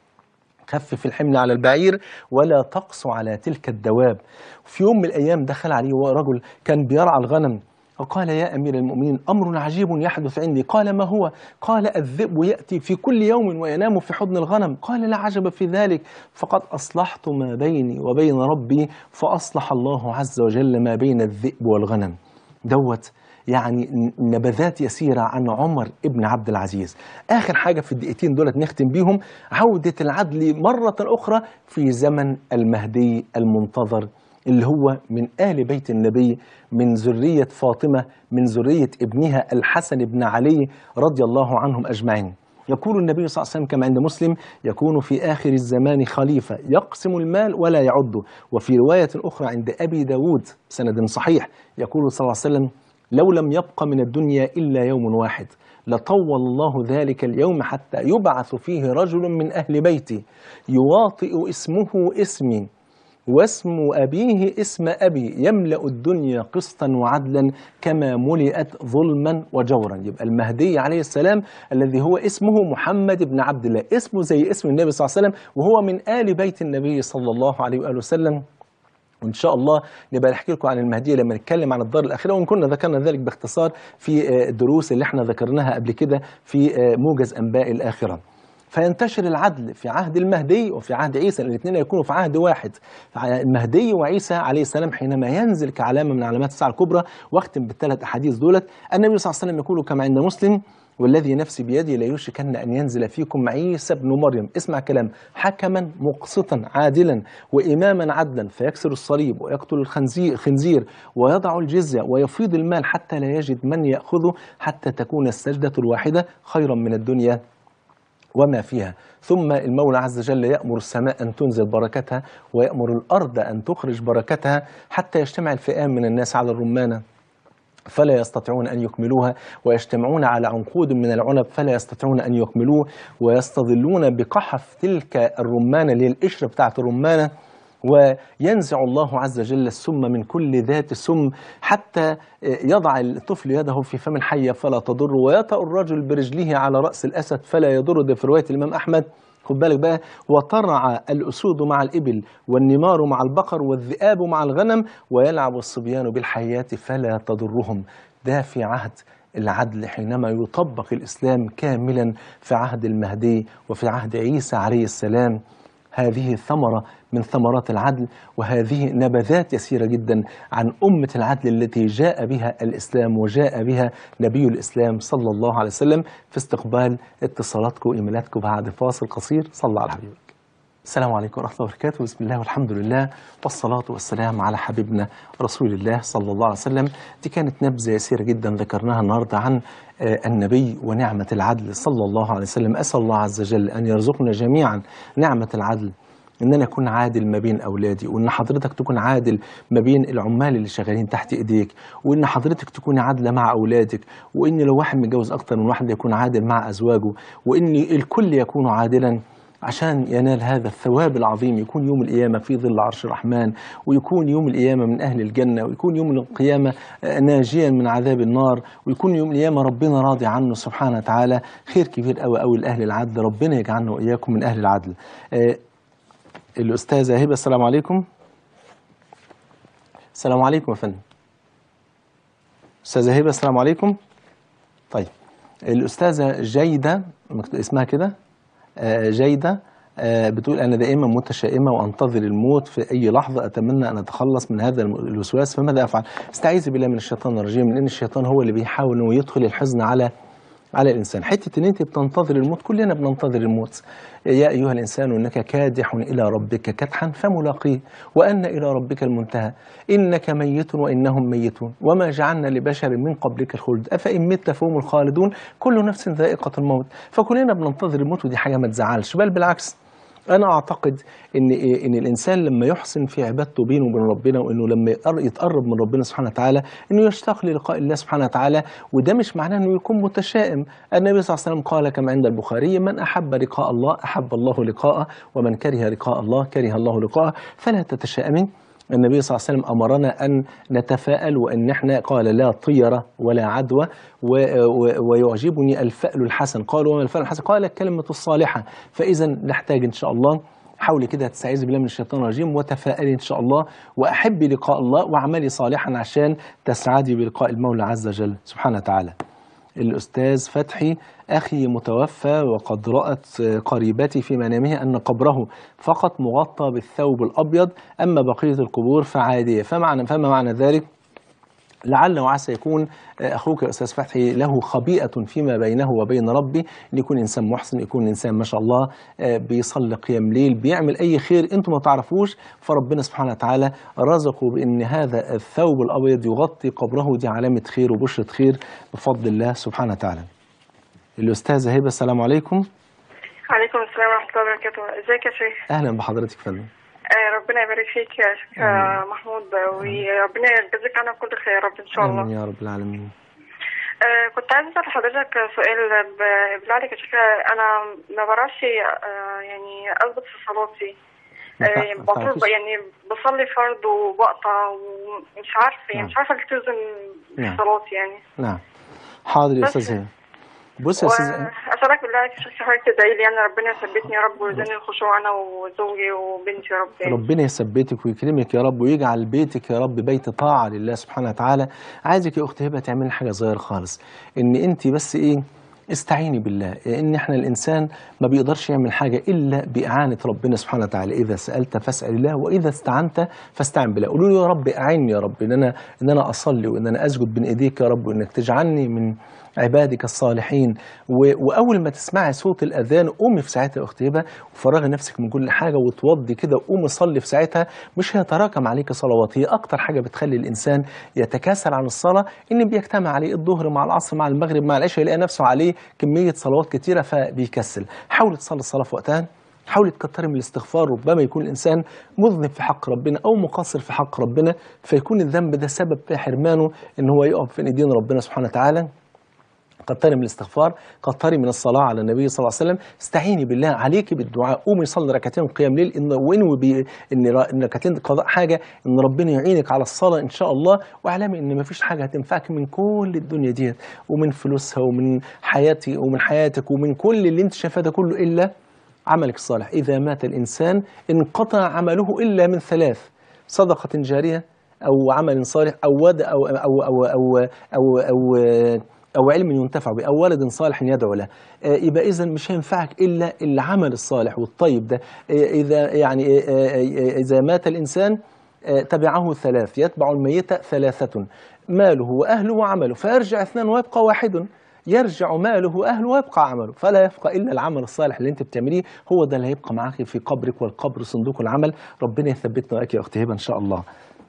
خفف الحمل على البعير ولا تقص على تلك الدواب في يوم من الأيام دخل عليه رجل كان بيرعى الغنم وقال يا أمير المؤمنين أمر عجيب يحدث عندي قال ما هو قال الذئب يأتي في كل يوم وينام في حضن الغنم قال لا عجب في ذلك فقد أصلحت ما بيني وبين ربي فأصلح الله عز وجل ما بين الذئب والغنم دوت يعني نبذات يسيرة عن عمر ابن عبد العزيز آخر حاجة في الدقيقتين دولت نختم بيهم عودة العدل مرة أخرى في زمن المهدي المنتظر اللي هو من آل بيت النبي من ذرية فاطمة من ذرية ابنها الحسن بن علي رضي الله عنهم أجمعين يقول النبي صلى الله عليه وسلم كما عند مسلم يكون في آخر الزمان خليفة يقسم المال ولا يعده وفي رواية أخرى عند أبي داود سند صحيح يقول صلى الله عليه وسلم لو لم يبق من الدنيا إلا يوم واحد لطول الله ذلك اليوم حتى يبعث فيه رجل من أهل بيتي يواطئ اسمه اسمي واسم أبيه اسم أبي يملأ الدنيا قسطا وعدلا كما ملئت ظلما وجورا يبقى المهدي عليه السلام الذي هو اسمه محمد بن عبد الله اسمه زي اسم النبي صلى الله عليه وسلم وهو من آل بيت النبي صلى الله عليه وآله وسلم وان شاء الله نبقى نحكي لكم عن المهدي لما نتكلم عن الدار الاخره وان كنا ذكرنا ذلك باختصار في الدروس اللي احنا ذكرناها قبل كده في موجز انباء الاخره. فينتشر العدل في عهد المهدي وفي عهد عيسى الاثنين يكونوا في عهد واحد المهدي وعيسى عليه السلام حينما ينزل كعلامة من علامات الساعة الكبرى واختم بالثلاث أحاديث دولت النبي صلى الله عليه وسلم يقول كما عند مسلم والذي نفسي بيدي لا يوشكن أن ينزل فيكم عيسى ابن مريم اسمع كلام حكما مقسطا عادلا وإماما عدلا فيكسر الصليب ويقتل الخنزير, الخنزير ويضع الجزية ويفيض المال حتى لا يجد من يأخذه حتى تكون السجدة الواحدة خيرا من الدنيا وما فيها ثم المولى عز وجل يأمر السماء أن تنزل بركتها ويأمر الأرض أن تخرج بركتها حتى يجتمع الفئام من الناس على الرمانة فلا يستطيعون أن يكملوها ويجتمعون على عنقود من العنب فلا يستطيعون أن يكملوه ويستظلون بقحف تلك الرمانة اللي هي القشرة بتاعت الرمانة وينزع الله عز وجل السم من كل ذات سم حتى يضع الطفل يده في فم الحية فلا تضر ويطأ الرجل برجله على رأس الأسد فلا يضر ده في رواية الإمام أحمد خد بالك بقى وترعى الأسود مع الإبل والنمار مع البقر والذئاب مع الغنم ويلعب الصبيان بالحيات فلا تضرهم ده في عهد العدل حينما يطبق الإسلام كاملا في عهد المهدي وفي عهد عيسى عليه السلام هذه ثمرة من ثمرات العدل وهذه نبذات يسيرة جدا عن أمة العدل التي جاء بها الإسلام وجاء بها نبي الإسلام صلى الله عليه وسلم في استقبال اتصالاتكم وإيميلاتكم بعد فاصل قصير صلى على حبيبك السلام عليكم ورحمة الله وبركاته بسم الله والحمد لله والصلاة والسلام على حبيبنا رسول الله صلى الله عليه وسلم دي كانت نبذة يسيرة جدا ذكرناها النهاردة عن النبي ونعمة العدل صلى الله عليه وسلم أسأل الله عز وجل أن يرزقنا جميعا نعمة العدل ان انا اكون عادل ما بين اولادي وان حضرتك تكون عادل ما بين العمال اللي شغالين تحت ايديك وان حضرتك تكوني عادله مع اولادك وان لو واحد متجوز اكتر من واحد يكون عادل مع ازواجه وان الكل يكون عادلا عشان ينال هذا الثواب العظيم يكون يوم القيامة في ظل عرش الرحمن ويكون يوم القيامة من أهل الجنة ويكون يوم القيامة ناجيا من عذاب النار ويكون يوم القيامة ربنا راضي عنه سبحانه وتعالى خير كبير قوي قوي لأهل العدل ربنا يجعلنا وإياكم من أهل العدل آه الأستاذة هبة السلام عليكم السلام عليكم يا فندم أستاذة هبة السلام عليكم طيب الأستاذة جيدة اسمها كده آه جيدة آه بتقول أنا دائما متشائمة وأنتظر الموت في أي لحظة أتمنى أن أتخلص من هذا الوسواس فماذا أفعل؟ استعيذ بالله من الشيطان الرجيم لأن الشيطان هو اللي بيحاول أنه يدخل الحزن على على الإنسان حتة أن أنت بتنتظر الموت كلنا بننتظر الموت يا أيها الإنسان إنك كادح إلى ربك كدحا فملاقيه وأن إلى ربك المنتهى إنك ميت وإنهم ميتون وما جعلنا لبشر من قبلك الخلد أفإن مت فهم الخالدون كل نفس ذائقة الموت فكلنا بننتظر الموت ودي حاجة ما تزعلش بل بالعكس أنا أعتقد إن إن الإنسان لما يحسن في عبادته بينه وبين ربنا وإنه لما يتقرب من ربنا سبحانه وتعالى إنه يشتاق للقاء الله سبحانه وتعالى وده مش معناه إنه يكون متشائم النبي صلى الله عليه وسلم قال كما عند البخاري من أحب لقاء الله أحب الله لقاءه ومن كره لقاء الله كره الله لقاءه فلا تتشائمين النبي صلى الله عليه وسلم أمرنا أن نتفاءل وأن احنا قال لا طيرة ولا عدوى ويعجبني الفأل الحسن قال وما الفأل الحسن قال الكلمة الصالحة فإذا نحتاج إن شاء الله حاولي كده تستعيذي بالله من الشيطان الرجيم وتفائلي إن شاء الله وأحبي لقاء الله واعملي صالحا عشان تسعدي بلقاء المولى عز وجل سبحانه وتعالى الأستاذ فتحي أخي متوفى وقد رأت قريبتي في منامها أن قبره فقط مغطى بالثوب الأبيض أما بقية القبور فعادية فمعنى فما معنى ذلك لعل وعسى يكون اخوك يا استاذ فتحي له خبيئه فيما بينه وبين ربي ان يكون انسان محسن يكون انسان ما شاء الله بيصلي قيام ليل بيعمل اي خير انتم ما تعرفوش فربنا سبحانه وتعالى رزقه بان هذا الثوب الابيض يغطي قبره دي علامه خير وبشره خير بفضل الله سبحانه وتعالى. الاستاذه هبه السلام عليكم. عليكم السلام ورحمه الله وبركاته ازيك يا شيخ اهلا بحضرتك فندم. ربنا يبارك فيك يا شيخ محمود وربنا يجزيك عنا كل خير يا رب ان شاء الله امين يا رب العالمين آه كنت عايزه اسال حضرتك سؤال بالله عليك يا شيخ انا ما بعرفش آه يعني اضبط في صلاتي آه بطلب يعني بصلي فرض وبقطع ومش عارفه يعني مش عارفه التزم في نعم. صلاتي يعني نعم حاضر يا بس- استاذ هبه بص يا استاذ واسالك بالله عليك يا شيخ حضرتك تدعي لي يعني ربنا يثبتني يا رب ويرزقني الخشوع انا وزوجي وبنتي يا رب يعني. ربنا يثبتك ويكرمك يا رب ويجعل بيتك يا رب بيت طاعة لله سبحانه وتعالى عايزك يا أخت هبة تعملي حاجة صغيرة خالص إن أنت بس إيه استعيني بالله ان احنا الانسان ما بيقدرش يعمل حاجه الا باعانه ربنا سبحانه وتعالى اذا سالت فاسال الله واذا استعنت فاستعن بالله قولوا له يا رب اعني يا رب ان انا ان انا اصلي وان انا اسجد بين ايديك يا رب وانك تجعلني من عبادك الصالحين و- واول ما تسمعي صوت الاذان قومي في ساعتها يا اختي هبه وفرغي نفسك من كل حاجه وتوضي كده وقومي صلي في ساعتها مش هيتراكم عليك صلوات هي اكتر حاجه بتخلي الانسان يتكاسل عن الصلاه ان بيجتمع عليه الظهر مع العصر مع المغرب مع العشاء يلاقي نفسه عليه كميه صلوات كتيره فبيكسل حاول تصلي الصلاه في وقتها حاولي تكتري من الاستغفار ربما يكون الانسان مذنب في حق ربنا او مقصر في حق ربنا فيكون الذنب ده سبب في حرمانه ان هو يقف في ايدين ربنا سبحانه وتعالى كتري من الاستغفار كتري من الصلاة على النبي صلى الله عليه وسلم استعيني بالله عليك بالدعاء قومي صلي ركعتين قيام ليل إن وانوي بي- ان را- ان ركعتين قضاء حاجة ان ربنا يعينك على الصلاة ان شاء الله واعلمي ان مفيش حاجة هتنفعك من كل الدنيا ديت ومن فلوسها ومن حياتي ومن حياتك ومن كل اللي انت شايفاه ده كله الا عملك الصالح إذا مات الإنسان انقطع عمله إلا من ثلاث صدقة جارية أو عمل صالح أو ود أو أو أو أو أو, أو, أو علم ينتفع به أو ولد صالح يدعو له آه، يبقى إذا مش هينفعك إلا العمل الصالح والطيب ده آه، إذا يعني آه، آه، إذا مات الإنسان آه، تبعه ثلاث يتبع الميت ثلاثة ماله وأهله وعمله فيرجع اثنان ويبقى واحد يرجع ماله واهله ويبقى عمله فلا يبقى الا العمل الصالح اللي انت بتعمليه هو ده اللي هيبقى معاك في قبرك والقبر صندوق العمل ربنا يثبتنا واياك يا اختي هبه ان شاء الله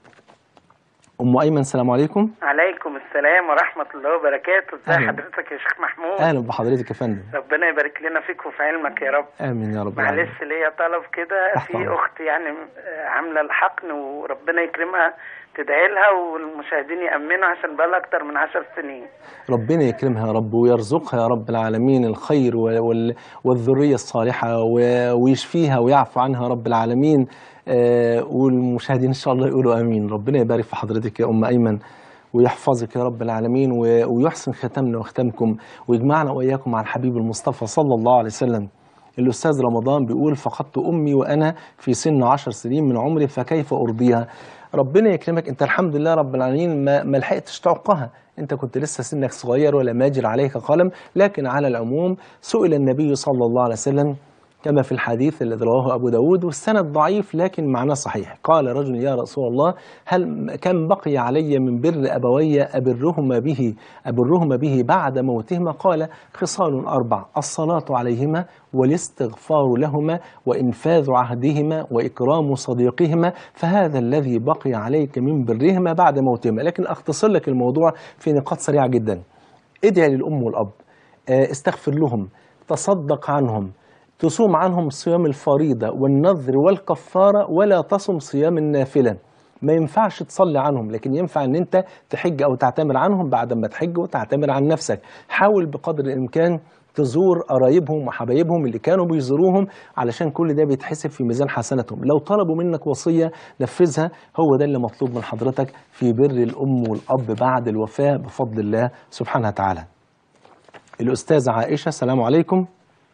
ام ايمن السلام عليكم عليكم السلام ورحمة الله وبركاته ازي أهلا. حضرتك يا شيخ محمود اهلا بحضرتك يا فندم ربنا يبارك لنا فيك وفي علمك يا رب امين يا رب العالمين معلش ليا طلب كده تحت في أمرك. اخت يعني آه، عامله الحقن وربنا يكرمها تدعي لها والمشاهدين يامنوا عشان بقى لها اكتر من عشر سنين ربنا يكرمها يا رب ويرزقها يا رب العالمين الخير وال- وال- والذرية الصالحة و- ويشفيها ويعفو عنها رب العالمين آه، والمشاهدين إن شاء الله يقولوا آمين ربنا يبارك في حضرتك يا أم أيمن ويحفظك يا رب العالمين و- ويحسن ختامنا وختامكم ويجمعنا وإياكم مع الحبيب المصطفى صلى الله عليه وسلم الأستاذ رمضان بيقول فقدت أمي وأنا في سن عشر سنين من عمري فكيف أرضيها ربنا يكرمك أنت الحمد لله رب العالمين ما, ما لحقتش تعقها أنت كنت لسه سنك صغير ولا ماجر عليك قلم لكن على العموم سئل النبي صلى الله عليه وسلم كما في الحديث الذي رواه أبو داود والسند ضعيف لكن معناه صحيح قال رجل يا رسول الله هل كم بقي علي من بر أبوي أبرهما به أبرهما به بعد موتهما قال خصال أربع الصلاة عليهما والاستغفار لهما وإنفاذ عهدهما وإكرام صديقهما فهذا الذي بقي عليك من برهما بعد موتهما لكن أختصر لك الموضوع في نقاط سريعة جدا ادعي للأم والأب آه، استغفر لهم تصدق عنهم تصوم عنهم صيام الفريضة والنذر والكفارة ولا تصم صيام النافلة ما ينفعش تصلي عنهم لكن ينفع ان انت تحج او تعتمر عنهم بعد ما تحج وتعتمر عن نفسك حاول بقدر الامكان تزور قرايبهم وحبايبهم اللي كانوا بيزوروهم علشان كل ده بيتحسب في ميزان حسناتهم لو طلبوا منك وصية نفذها هو ده اللي مطلوب من حضرتك في بر الأم والأب بعد الوفاة بفضل الله سبحانه وتعالى الأستاذة عائشة السلام عليكم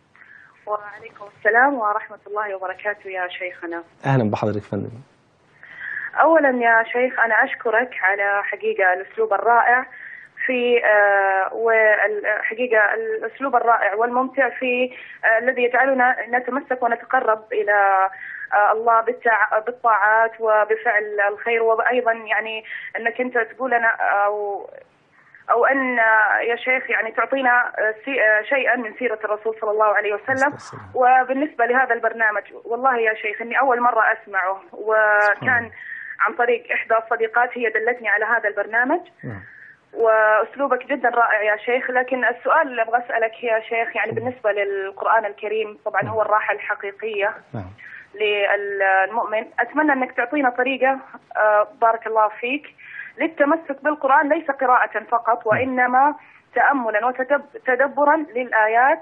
وعليكم السلام ورحمة الله وبركاته يا شيخنا أهلا بحضرتك فندم أولا يا شيخ أنا أشكرك على حقيقة الأسلوب الرائع في آه، والحقيقة الأسلوب الرائع والممتع في آه، الذي يجعلنا نتمسك ونتقرب إلى آه، الله بالتع- بالطاعات وبفعل الخير وأيضا يعني أنك أنت تقول لنا أو أو أن آه، يا شيخ يعني تعطينا آه، سي- آه، شيئا من سيرة الرسول صلى الله عليه وسلم والسلام. وبالنسبة لهذا البرنامج والله يا شيخ إني أول مرة أسمعه وكان عن طريق إحدى الصديقات هي دلتني على هذا البرنامج نعم. وأسلوبك جدا رائع يا شيخ لكن السؤال اللي أبغى أسألك يا شيخ يعني بالنسبة للقرآن الكريم طبعا هو الراحة الحقيقية نعم للمؤمن أتمنى أنك تعطينا طريقة آه، بارك الله فيك للتمسك بالقرآن ليس قراءة فقط وإنما تأملا وتدبرا للآيات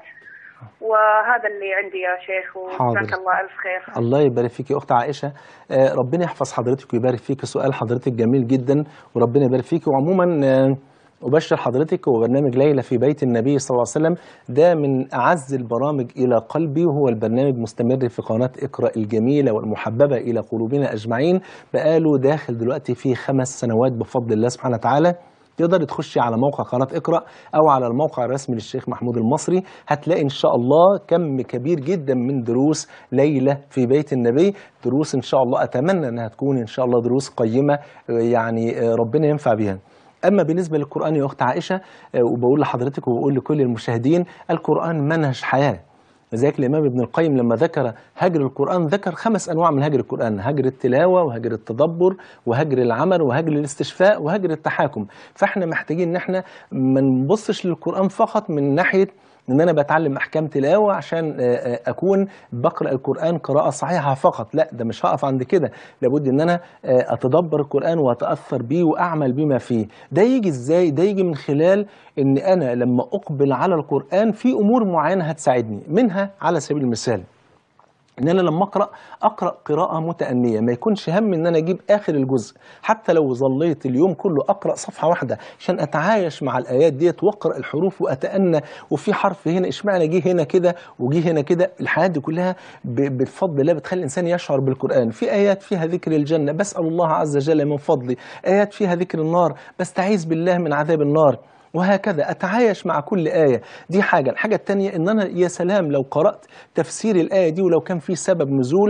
وهذا اللي عندي يا شيخ وجزاك حاضر. الله ألف خير الله يبارك فيك يا اخت عائشه آه، ربنا يحفظ حضرتك ويبارك فيك سؤال حضرتك جميل جدا وربنا يبارك فيك وعموما آه، أبشر حضرتك وبرنامج ليلة في بيت النبي صلى الله عليه وسلم ده من أعز البرامج إلى قلبي وهو البرنامج مستمر في قناة اقرأ الجميلة والمحببة إلى قلوبنا أجمعين بقاله داخل دلوقتي في خمس سنوات بفضل الله سبحانه وتعالى تقدر تخشي على موقع قناة اقرأ أو على الموقع الرسمي للشيخ محمود المصري هتلاقي إن شاء الله كم كبير جدا من دروس ليلة في بيت النبي دروس إن شاء الله أتمنى أنها تكون إن شاء الله دروس قيمة يعني ربنا ينفع بها أما بالنسبة للقرآن يا أخت عائشة وبقول لحضرتك وبقول لكل المشاهدين القرآن منهج حياة لذلك الإمام ابن القيم لما ذكر هجر القرآن ذكر خمس أنواع من هجر القرآن هجر التلاوة وهجر التدبر وهجر العمل وهجر الاستشفاء وهجر التحاكم فإحنا محتاجين إن إحنا ما نبصش للقرآن فقط من ناحية ان انا بتعلم احكام تلاوه عشان اكون بقرا القران قراءه صحيحه فقط لا ده مش هقف عند كده لابد ان انا اتدبر القران واتاثر بيه واعمل بما فيه ده يجي ازاي ده يجي من خلال ان انا لما اقبل على القران في امور معينه هتساعدني منها على سبيل المثال ان انا لما اقرا اقرا قراءه متانيه ما يكونش هم ان انا اجيب اخر الجزء حتى لو ظليت اليوم كله اقرا صفحه واحده عشان اتعايش مع الايات ديت واقرا الحروف واتانى وفي حرف هنا اشمعنى جه هنا كده وجه هنا كده الحاجات دي كلها بفضل الله بتخلي الانسان يشعر بالقران في ايات فيها ذكر الجنه بسال الله عز وجل من فضله ايات فيها ذكر النار بستعيذ بالله من عذاب النار وهكذا أتعايش مع كل آية دي حاجة الحاجة التانية إن أنا يا سلام لو قرأت تفسير الآية دي ولو كان في سبب نزول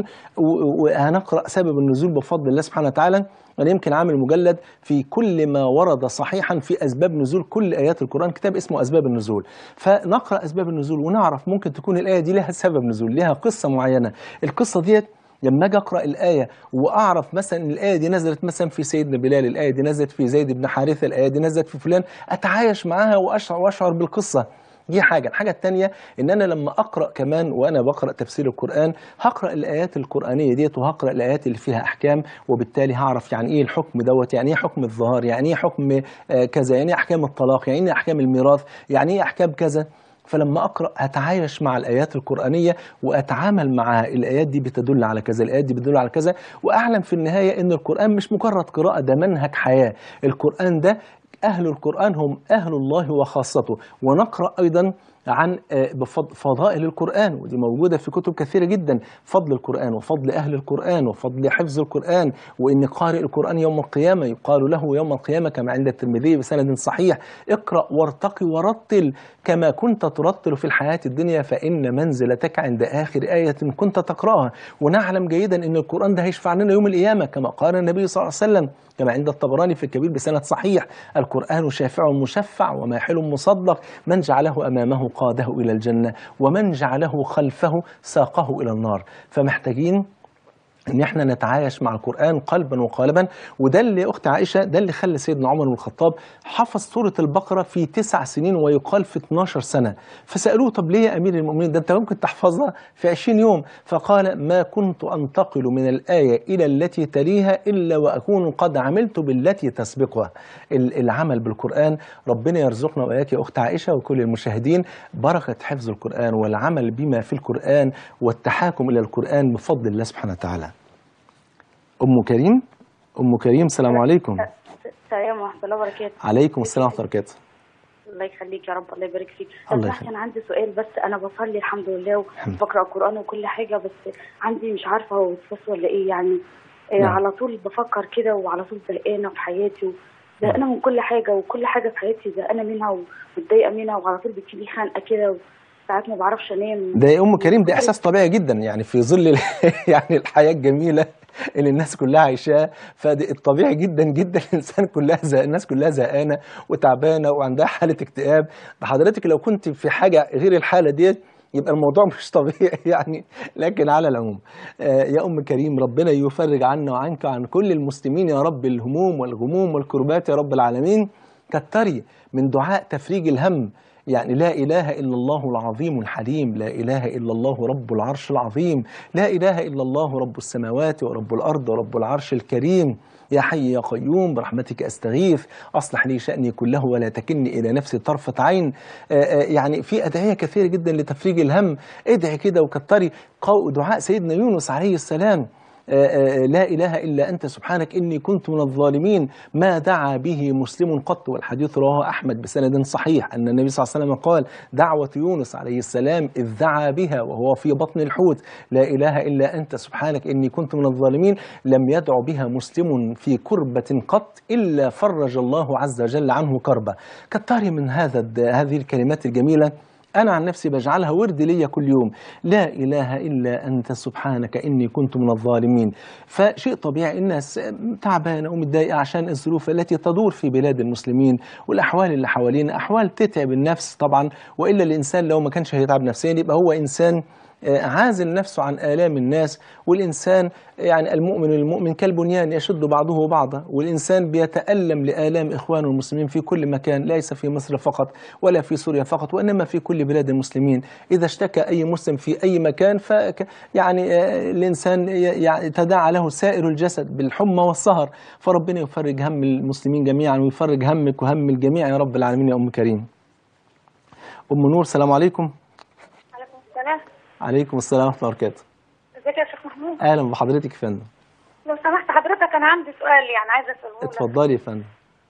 وهنقرأ سبب النزول بفضل الله سبحانه وتعالى أنا يمكن عامل مجلد في كل ما ورد صحيحا في أسباب نزول كل آيات القرآن كتاب اسمه أسباب النزول فنقرأ أسباب النزول ونعرف ممكن تكون الآية دي لها سبب نزول لها قصة معينة القصة ديت لما اجي اقرا الايه واعرف مثلا ان الايه دي نزلت مثلا في سيدنا بلال الايه دي نزلت في زيد بن حارثه الايه دي نزلت في فلان اتعايش معاها واشعر واشعر بالقصه دي حاجة الحاجة التانية إن أنا لما أقرأ كمان وأنا بقرأ تفسير القرآن هقرأ الآيات القرآنية ديت وهقرأ الآيات اللي فيها أحكام وبالتالي هعرف يعني إيه الحكم دوت يعني إيه حكم الظهار يعني إيه حكم كذا يعني إيه أحكام الطلاق يعني إيه أحكام الميراث يعني إيه أحكام كذا فلما اقرا هتعايش مع الايات القرانيه واتعامل معها الايات دي بتدل على كذا الايات دي بتدل على كذا واعلم في النهايه ان القران مش مجرد قراءه ده منهج حياه القران ده اهل القران هم اهل الله وخاصته ونقرا ايضا عن فضائل القرآن ودي موجودة في كتب كثيرة جدا فضل القرآن وفضل أهل القرآن وفضل حفظ القرآن وإن قارئ القرآن يوم القيامة يقال له يوم القيامة كما عند الترمذي بسند صحيح اقرأ وارتقي ورتل كما كنت ترتل في الحياة الدنيا فإن منزلتك عند آخر آية كنت تقرأها ونعلم جيدا أن القرآن ده هيشفع لنا يوم القيامة كما قال النبي صلى الله عليه وسلم كما عند الطبراني في الكبير بسند صحيح القرآن شافع مشفع وماحل مصدق من جعله أمامه قاده إلى الجنة ومن جعله خلفه ساقه إلى النار فمحتاجين ان احنا نتعايش مع القران قلبا وقالبا وده اللي اخت عائشه ده اللي خلى سيدنا عمر بن الخطاب حفظ سوره البقره في تسع سنين ويقال في 12 سنه فسالوه طب ليه يا امير المؤمنين ده انت ممكن تحفظها في 20 يوم فقال ما كنت انتقل من الايه الى التي تليها الا واكون قد عملت بالتي تسبقها العمل بالقران ربنا يرزقنا واياك يا اخت عائشه وكل المشاهدين بركه حفظ القران والعمل بما في القران والتحاكم الى القران بفضل الله سبحانه وتعالى ام كريم ام كريم السلام عليكم السلام ورحمه الله وبركاته عليكم السلام ورحمه الله وبركاته الله يخليك يا رب الله يبارك فيك الله بس يخليك. كان عندي سؤال بس انا بصلي الحمد لله وبقرا القران وكل حاجه بس عندي مش عارفه هو وسواس ولا ايه يعني آه نعم. على طول بفكر كده وعلى طول زهقانه في حياتي زهقانه من كل حاجه وكل حاجه في حياتي زهقانه منها ومتضايقه منها وعلى طول بتجيلي خنقه كده وساعات ما بعرفش انام ده يا ام كريم ده احساس طبيعي جدا يعني في ظل ال- يعني الحياه الجميله اللي الناس كلها عايشاها فده الطبيعي جدا جدا الانسان كلها زه... الناس كلها زهقانه وتعبانه وعندها حاله اكتئاب ده حضرتك لو كنت في حاجه غير الحاله ديت يبقى الموضوع مش طبيعي يعني لكن على العموم آه يا ام كريم ربنا يفرج عنا وعنك وعن كل المسلمين يا رب الهموم والغموم والكربات يا رب العالمين كتري من دعاء تفريج الهم يعني لا إله إلا الله العظيم الحليم لا إله إلا الله رب العرش العظيم لا إله إلا الله رب السماوات ورب الأرض ورب العرش الكريم يا حي يا قيوم برحمتك أستغيث أصلح لي شأني كله ولا تكلني إلى نفسي طرفة عين آه، آه، يعني في أدعية كثيرة جدا لتفريج الهم ادعي كده وكتري قو- دعاء سيدنا يونس عليه السلام آه، آه، لا إله إلا أنت سبحانك إني كنت من الظالمين ما دعا به مسلم قط والحديث رواه أحمد بسند صحيح أن النبي صلى الله عليه وسلم قال دعوة يونس عليه السلام إذ دعا بها وهو في بطن الحوت لا إله إلا أنت سبحانك إني كنت من الظالمين لم يدع بها مسلم في كربة قط إلا فرج الله عز وجل عنه كربة كتري من هذا الد- هذه الكلمات الجميلة أنا عن نفسي بجعلها ورد ليا كل يوم لا إله إلا أنت سبحانك إني كنت من الظالمين فشيء طبيعي الناس تعبانة ومتضايقة عشان الظروف التي تدور في بلاد المسلمين والأحوال اللي حوالينا أحوال تتعب النفس طبعا وإلا الإنسان لو ما كانش هيتعب نفسيا يبقى هو إنسان آه، عازل نفسه عن آلام الناس والإنسان يعني المؤمن المؤمن كالبنيان يشد بعضه بعضا والإنسان بيتألم لآلام إخوانه المسلمين في كل مكان ليس في مصر فقط ولا في سوريا فقط وإنما في كل بلاد المسلمين إذا اشتكى أي مسلم في أي مكان ف يعني آه، الإنسان ي- يعني تداعى له سائر الجسد بالحمى والسهر فربنا يفرج هم المسلمين جميعا ويفرج همك وهم الجميع يا رب العالمين يا أم كريم أم نور السلام عليكم عليكم السلام عليكم السلام ورحمة الله وبركاته ازيك يا شيخ محمود أهلا بحضرتك يا فندم لو سمحت حضرتك انا عندي سؤال يعني عايزه اساله لك اتفضلي يا فندم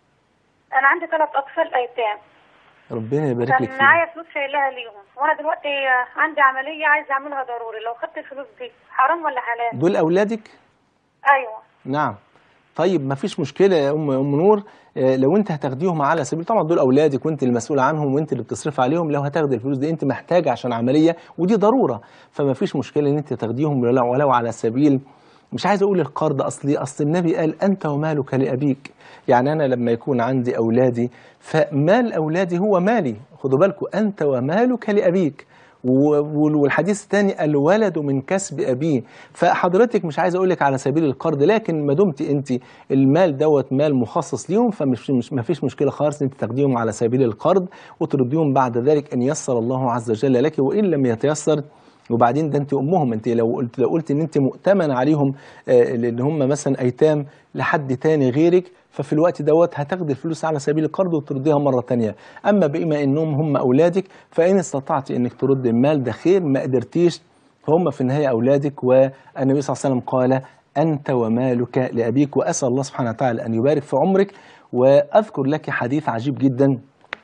انا عندي ثلاث اطفال ايتام ربنا يبارك لك كان فيهم معايا فلوس شايلها ليهم وانا دلوقتي عندي عمليه عايزه اعملها ضروري لو خدت الفلوس دي حرام ولا حلال دول أولادك ايوه نعم طيب ما فيش مشكلة يا أم أم نور آه، لو أنت هتاخديهم على سبيل طبعا دول أولادك وأنت المسؤولة عنهم وأنت اللي بتصرف عليهم لو هتاخدي الفلوس دي أنت محتاجة عشان عملية ودي ضرورة فما فيش مشكلة إن أنت تاخديهم ولو ولو على سبيل مش عايز أقول القرض أصلي أصل النبي قال أنت ومالك لأبيك يعني أنا لما يكون عندي أولادي فمال أولادي هو مالي خدوا بالكم أنت ومالك لأبيك و- والحديث الثاني الولد من كسب ابيه فحضرتك مش عايز اقول لك على سبيل القرض لكن ما دمت انت المال دوت مال مخصص ليهم فمش مش ما فيش مشكله خالص انت تاخديهم على سبيل القرض وترديهم بعد ذلك ان يسر الله عز وجل لك وان لم يتيسر وبعدين ده انت امهم انت لو قلت لو قلت ان انت مؤتمن عليهم آه، لان هم مثلا ايتام لحد تاني غيرك ففي الوقت دوت هتاخد الفلوس على سبيل القرض وترديها مره تانية اما بما انهم هم اولادك فان استطعت انك ترد المال ده خير ما قدرتيش فهم في النهايه اولادك والنبي صلى الله عليه وسلم قال انت ومالك لابيك واسال الله سبحانه وتعالى ان يبارك في عمرك واذكر لك حديث عجيب جدا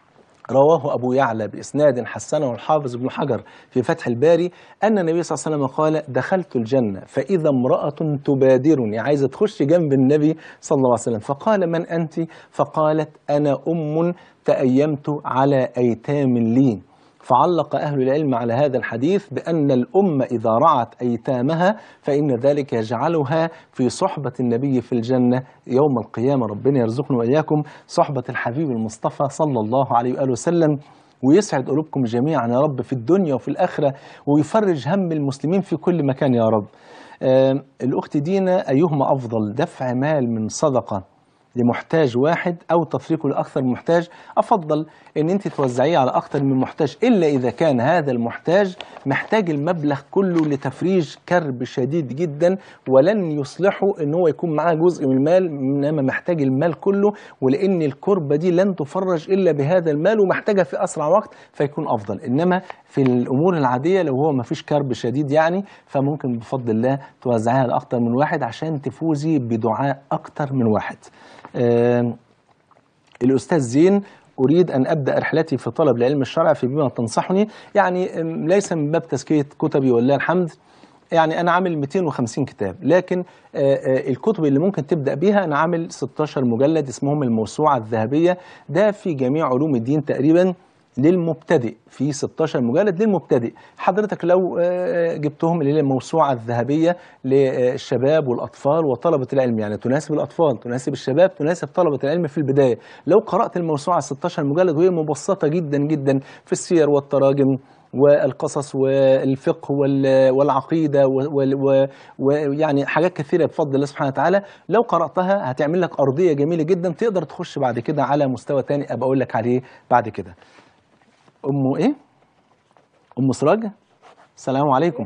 رواه أبو يعلى بإسناد حسنه الحافظ ابن حجر في فتح الباري أن النبي صلى الله عليه وسلم قال دخلت الجنة فإذا امرأة تبادرني عايزة تخش جنب النبي صلى الله عليه وسلم فقال من أنت فقالت أنا أم تأيمت على أيتام لي فعلق أهل العلم على هذا الحديث بأن الأمة إذا رعت أيتامها فإن ذلك يجعلها في صحبة النبي في الجنة يوم القيامة ربنا يرزقنا وإياكم صحبة الحبيب المصطفى صلى الله عليه وآله وسلم ويسعد قلوبكم جميعا يا رب في الدنيا وفي الآخرة ويفرج هم المسلمين في كل مكان يا رب آه الأخت دينا أيهما أفضل دفع مال من صدقة لمحتاج واحد او تفريقه لاكثر من محتاج افضل ان انت توزعيه على اكثر من محتاج الا اذا كان هذا المحتاج محتاج المبلغ كله لتفريج كرب شديد جدا ولن يصلحه ان هو يكون معاه جزء من المال انما محتاج المال كله ولان الكربه دي لن تفرج الا بهذا المال ومحتاجها في اسرع وقت فيكون افضل انما في الامور العاديه لو هو ما فيش كرب شديد يعني فممكن بفضل الله توزعيها على اكثر من واحد عشان تفوزي بدعاء اكثر من واحد آه الأستاذ زين أريد أن أبدأ رحلتي في طلب العلم الشرعي في بما تنصحني يعني آم، ليس من باب تزكية كتبي ولله الحمد يعني أنا عامل 250 كتاب لكن آه، آه، الكتب اللي ممكن تبدأ بيها أنا عامل 16 مجلد اسمهم الموسوعة الذهبية ده في جميع علوم الدين تقريبا للمبتدئ في 16 مجلد للمبتدئ حضرتك لو آه، جبتهم اللي هي الموسوعة الذهبية للشباب والأطفال وطلبة العلم يعني تناسب الأطفال تناسب الشباب تناسب طلبة العلم في البداية لو قرأت الموسوعة 16 مجلد وهي مبسطة جدا جدا في السير والتراجم والقصص والفقه وال- والعقيدة ويعني حاجات كثيرة بفضل الله سبحانه وتعالى لو قرأتها هتعمل لك أرضية جميلة جدا تقدر تخش بعد كده على مستوى تاني أبقى أقول لك عليه بعد كده أم إيه؟ أم سراج السلام عليكم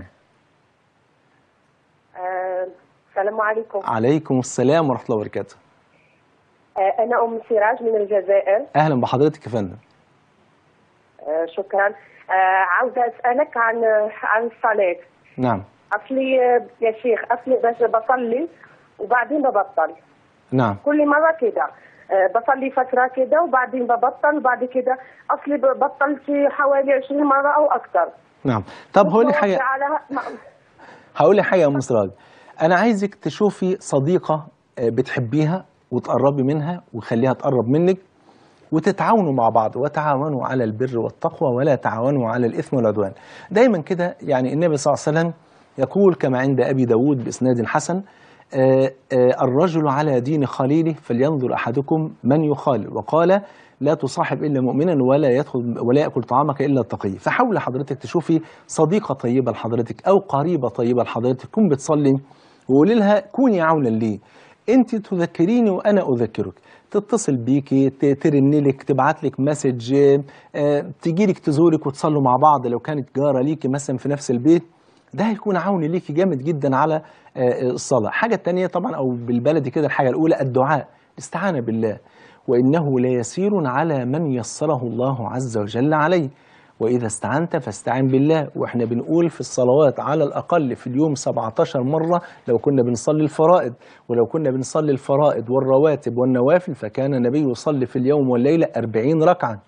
آه، السلام عليكم عليكم السلام ورحمة الله وبركاته آه، أنا أم سراج من الجزائر أهلا بحضرتك يا فندم آه، شكرا آه، عاوزة أسألك عن عن الصلاة نعم اصلي يا شيخ اصلي بس بصلي وبعدين ببطل نعم كل مره كده آه، بصلي فتره كده وبعدين ببطل وبعد كده اصلي بطلت حوالي 20 مره او اكثر نعم طب هقول لك حاجه على ما- هقول لك حاجه يا ام سراج انا عايزك تشوفي صديقه آه، بتحبيها وتقربي منها وخليها تقرب منك وتتعاونوا مع بعض وتعاونوا على البر والتقوى ولا تعاونوا على الإثم والعدوان دايما كده يعني النبي صلى الله عليه وسلم يقول كما عند أبي داود بإسناد حسن آه، آه، الرجل على دين خليله فلينظر أحدكم من يخالل وقال لا تصاحب إلا مؤمنا ولا يدخل ولا يأكل طعامك إلا التقي فحاول حضرتك تشوفي صديقة طيبة لحضرتك أو قريبة طيبة لحضرتك تكون بتصلي وقولي لها كوني عونا لي انت تذكريني وانا اذكرك تتصل بيكي ت- ترن لك تبعت لك مسج تجي لك تزورك وتصلوا مع بعض لو كانت جاره ليكي مثلا في نفس البيت ده هيكون عون ليكي جامد جدا على آه، الصلاه حاجه تانية طبعا او بالبلدي كده الحاجه الاولى الدعاء الاستعانه بالله وانه ليسير على من يسره الله عز وجل عليه وإذا استعنت فاستعن بالله وإحنا بنقول في الصلوات على الأقل في اليوم 17 مرة لو كنا بنصلي الفرائض ولو كنا بنصلي الفرائض والرواتب والنوافل فكان النبي يصلي في اليوم والليلة 40 ركعة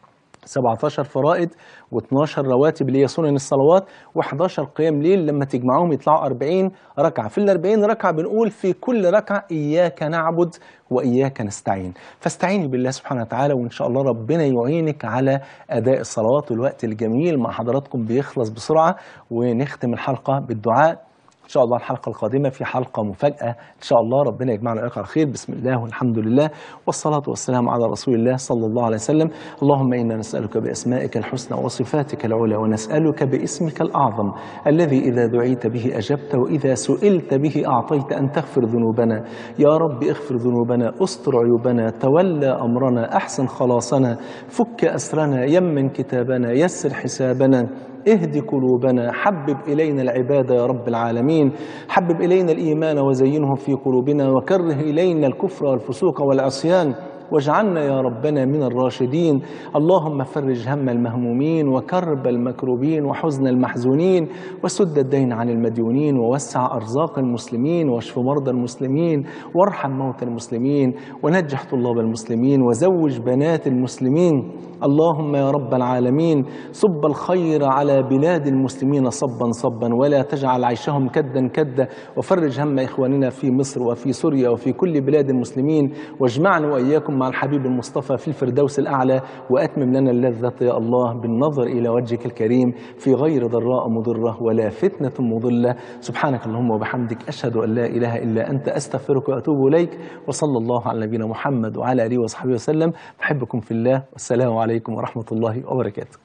17 فرائض و12 رواتب اللي هي سنن الصلوات و11 قيام ليل لما تجمعهم يطلعوا 40 ركعه في ال 40 ركعه بنقول في كل ركعه اياك نعبد واياك نستعين فاستعيني بالله سبحانه وتعالى وان شاء الله ربنا يعينك على اداء الصلوات والوقت الجميل مع حضراتكم بيخلص بسرعه ونختم الحلقه بالدعاء ان شاء الله الحلقه القادمه في حلقه مفاجاه ان شاء الله ربنا يجمعنا على خير بسم الله والحمد لله والصلاه والسلام على رسول الله صلى الله عليه وسلم اللهم انا نسالك باسمائك الحسنى وصفاتك العلى ونسالك باسمك الاعظم الذي اذا دعيت به اجبت واذا سئلت به اعطيت ان تغفر ذنوبنا يا رب اغفر ذنوبنا استر عيوبنا تولى امرنا احسن خلاصنا فك اسرنا يمن كتابنا يسر حسابنا اهد قلوبنا حبب إلينا العبادة يا رب العالمين حبب إلينا الإيمان وزينه في قلوبنا وكره إلينا الكفر والفسوق والعصيان واجعلنا يا ربنا من الراشدين اللهم فرج هم المهمومين وكرب المكروبين وحزن المحزونين وسد الدين عن المديونين ووسع أرزاق المسلمين واشف مرضى المسلمين وارحم موتى المسلمين ونجح طلاب المسلمين وزوج بنات المسلمين اللهم يا رب العالمين صب الخير على بلاد المسلمين صبا صبا ولا تجعل عيشهم كدا كدا وفرج هم إخواننا في مصر وفي سوريا وفي كل بلاد المسلمين واجمعنا وإياكم مع الحبيب المصطفى في الفردوس الأعلى وأتمم لنا اللذة يا الله بالنظر إلى وجهك الكريم في غير ضراء مضرة ولا فتنة مضلة سبحانك اللهم وبحمدك أشهد أن لا إله إلا أنت أستغفرك وأتوب إليك وصلى الله على نبينا محمد وعلى آله وصحبه وسلم بحبكم في الله والسلام عليكم ورحمة الله وبركاته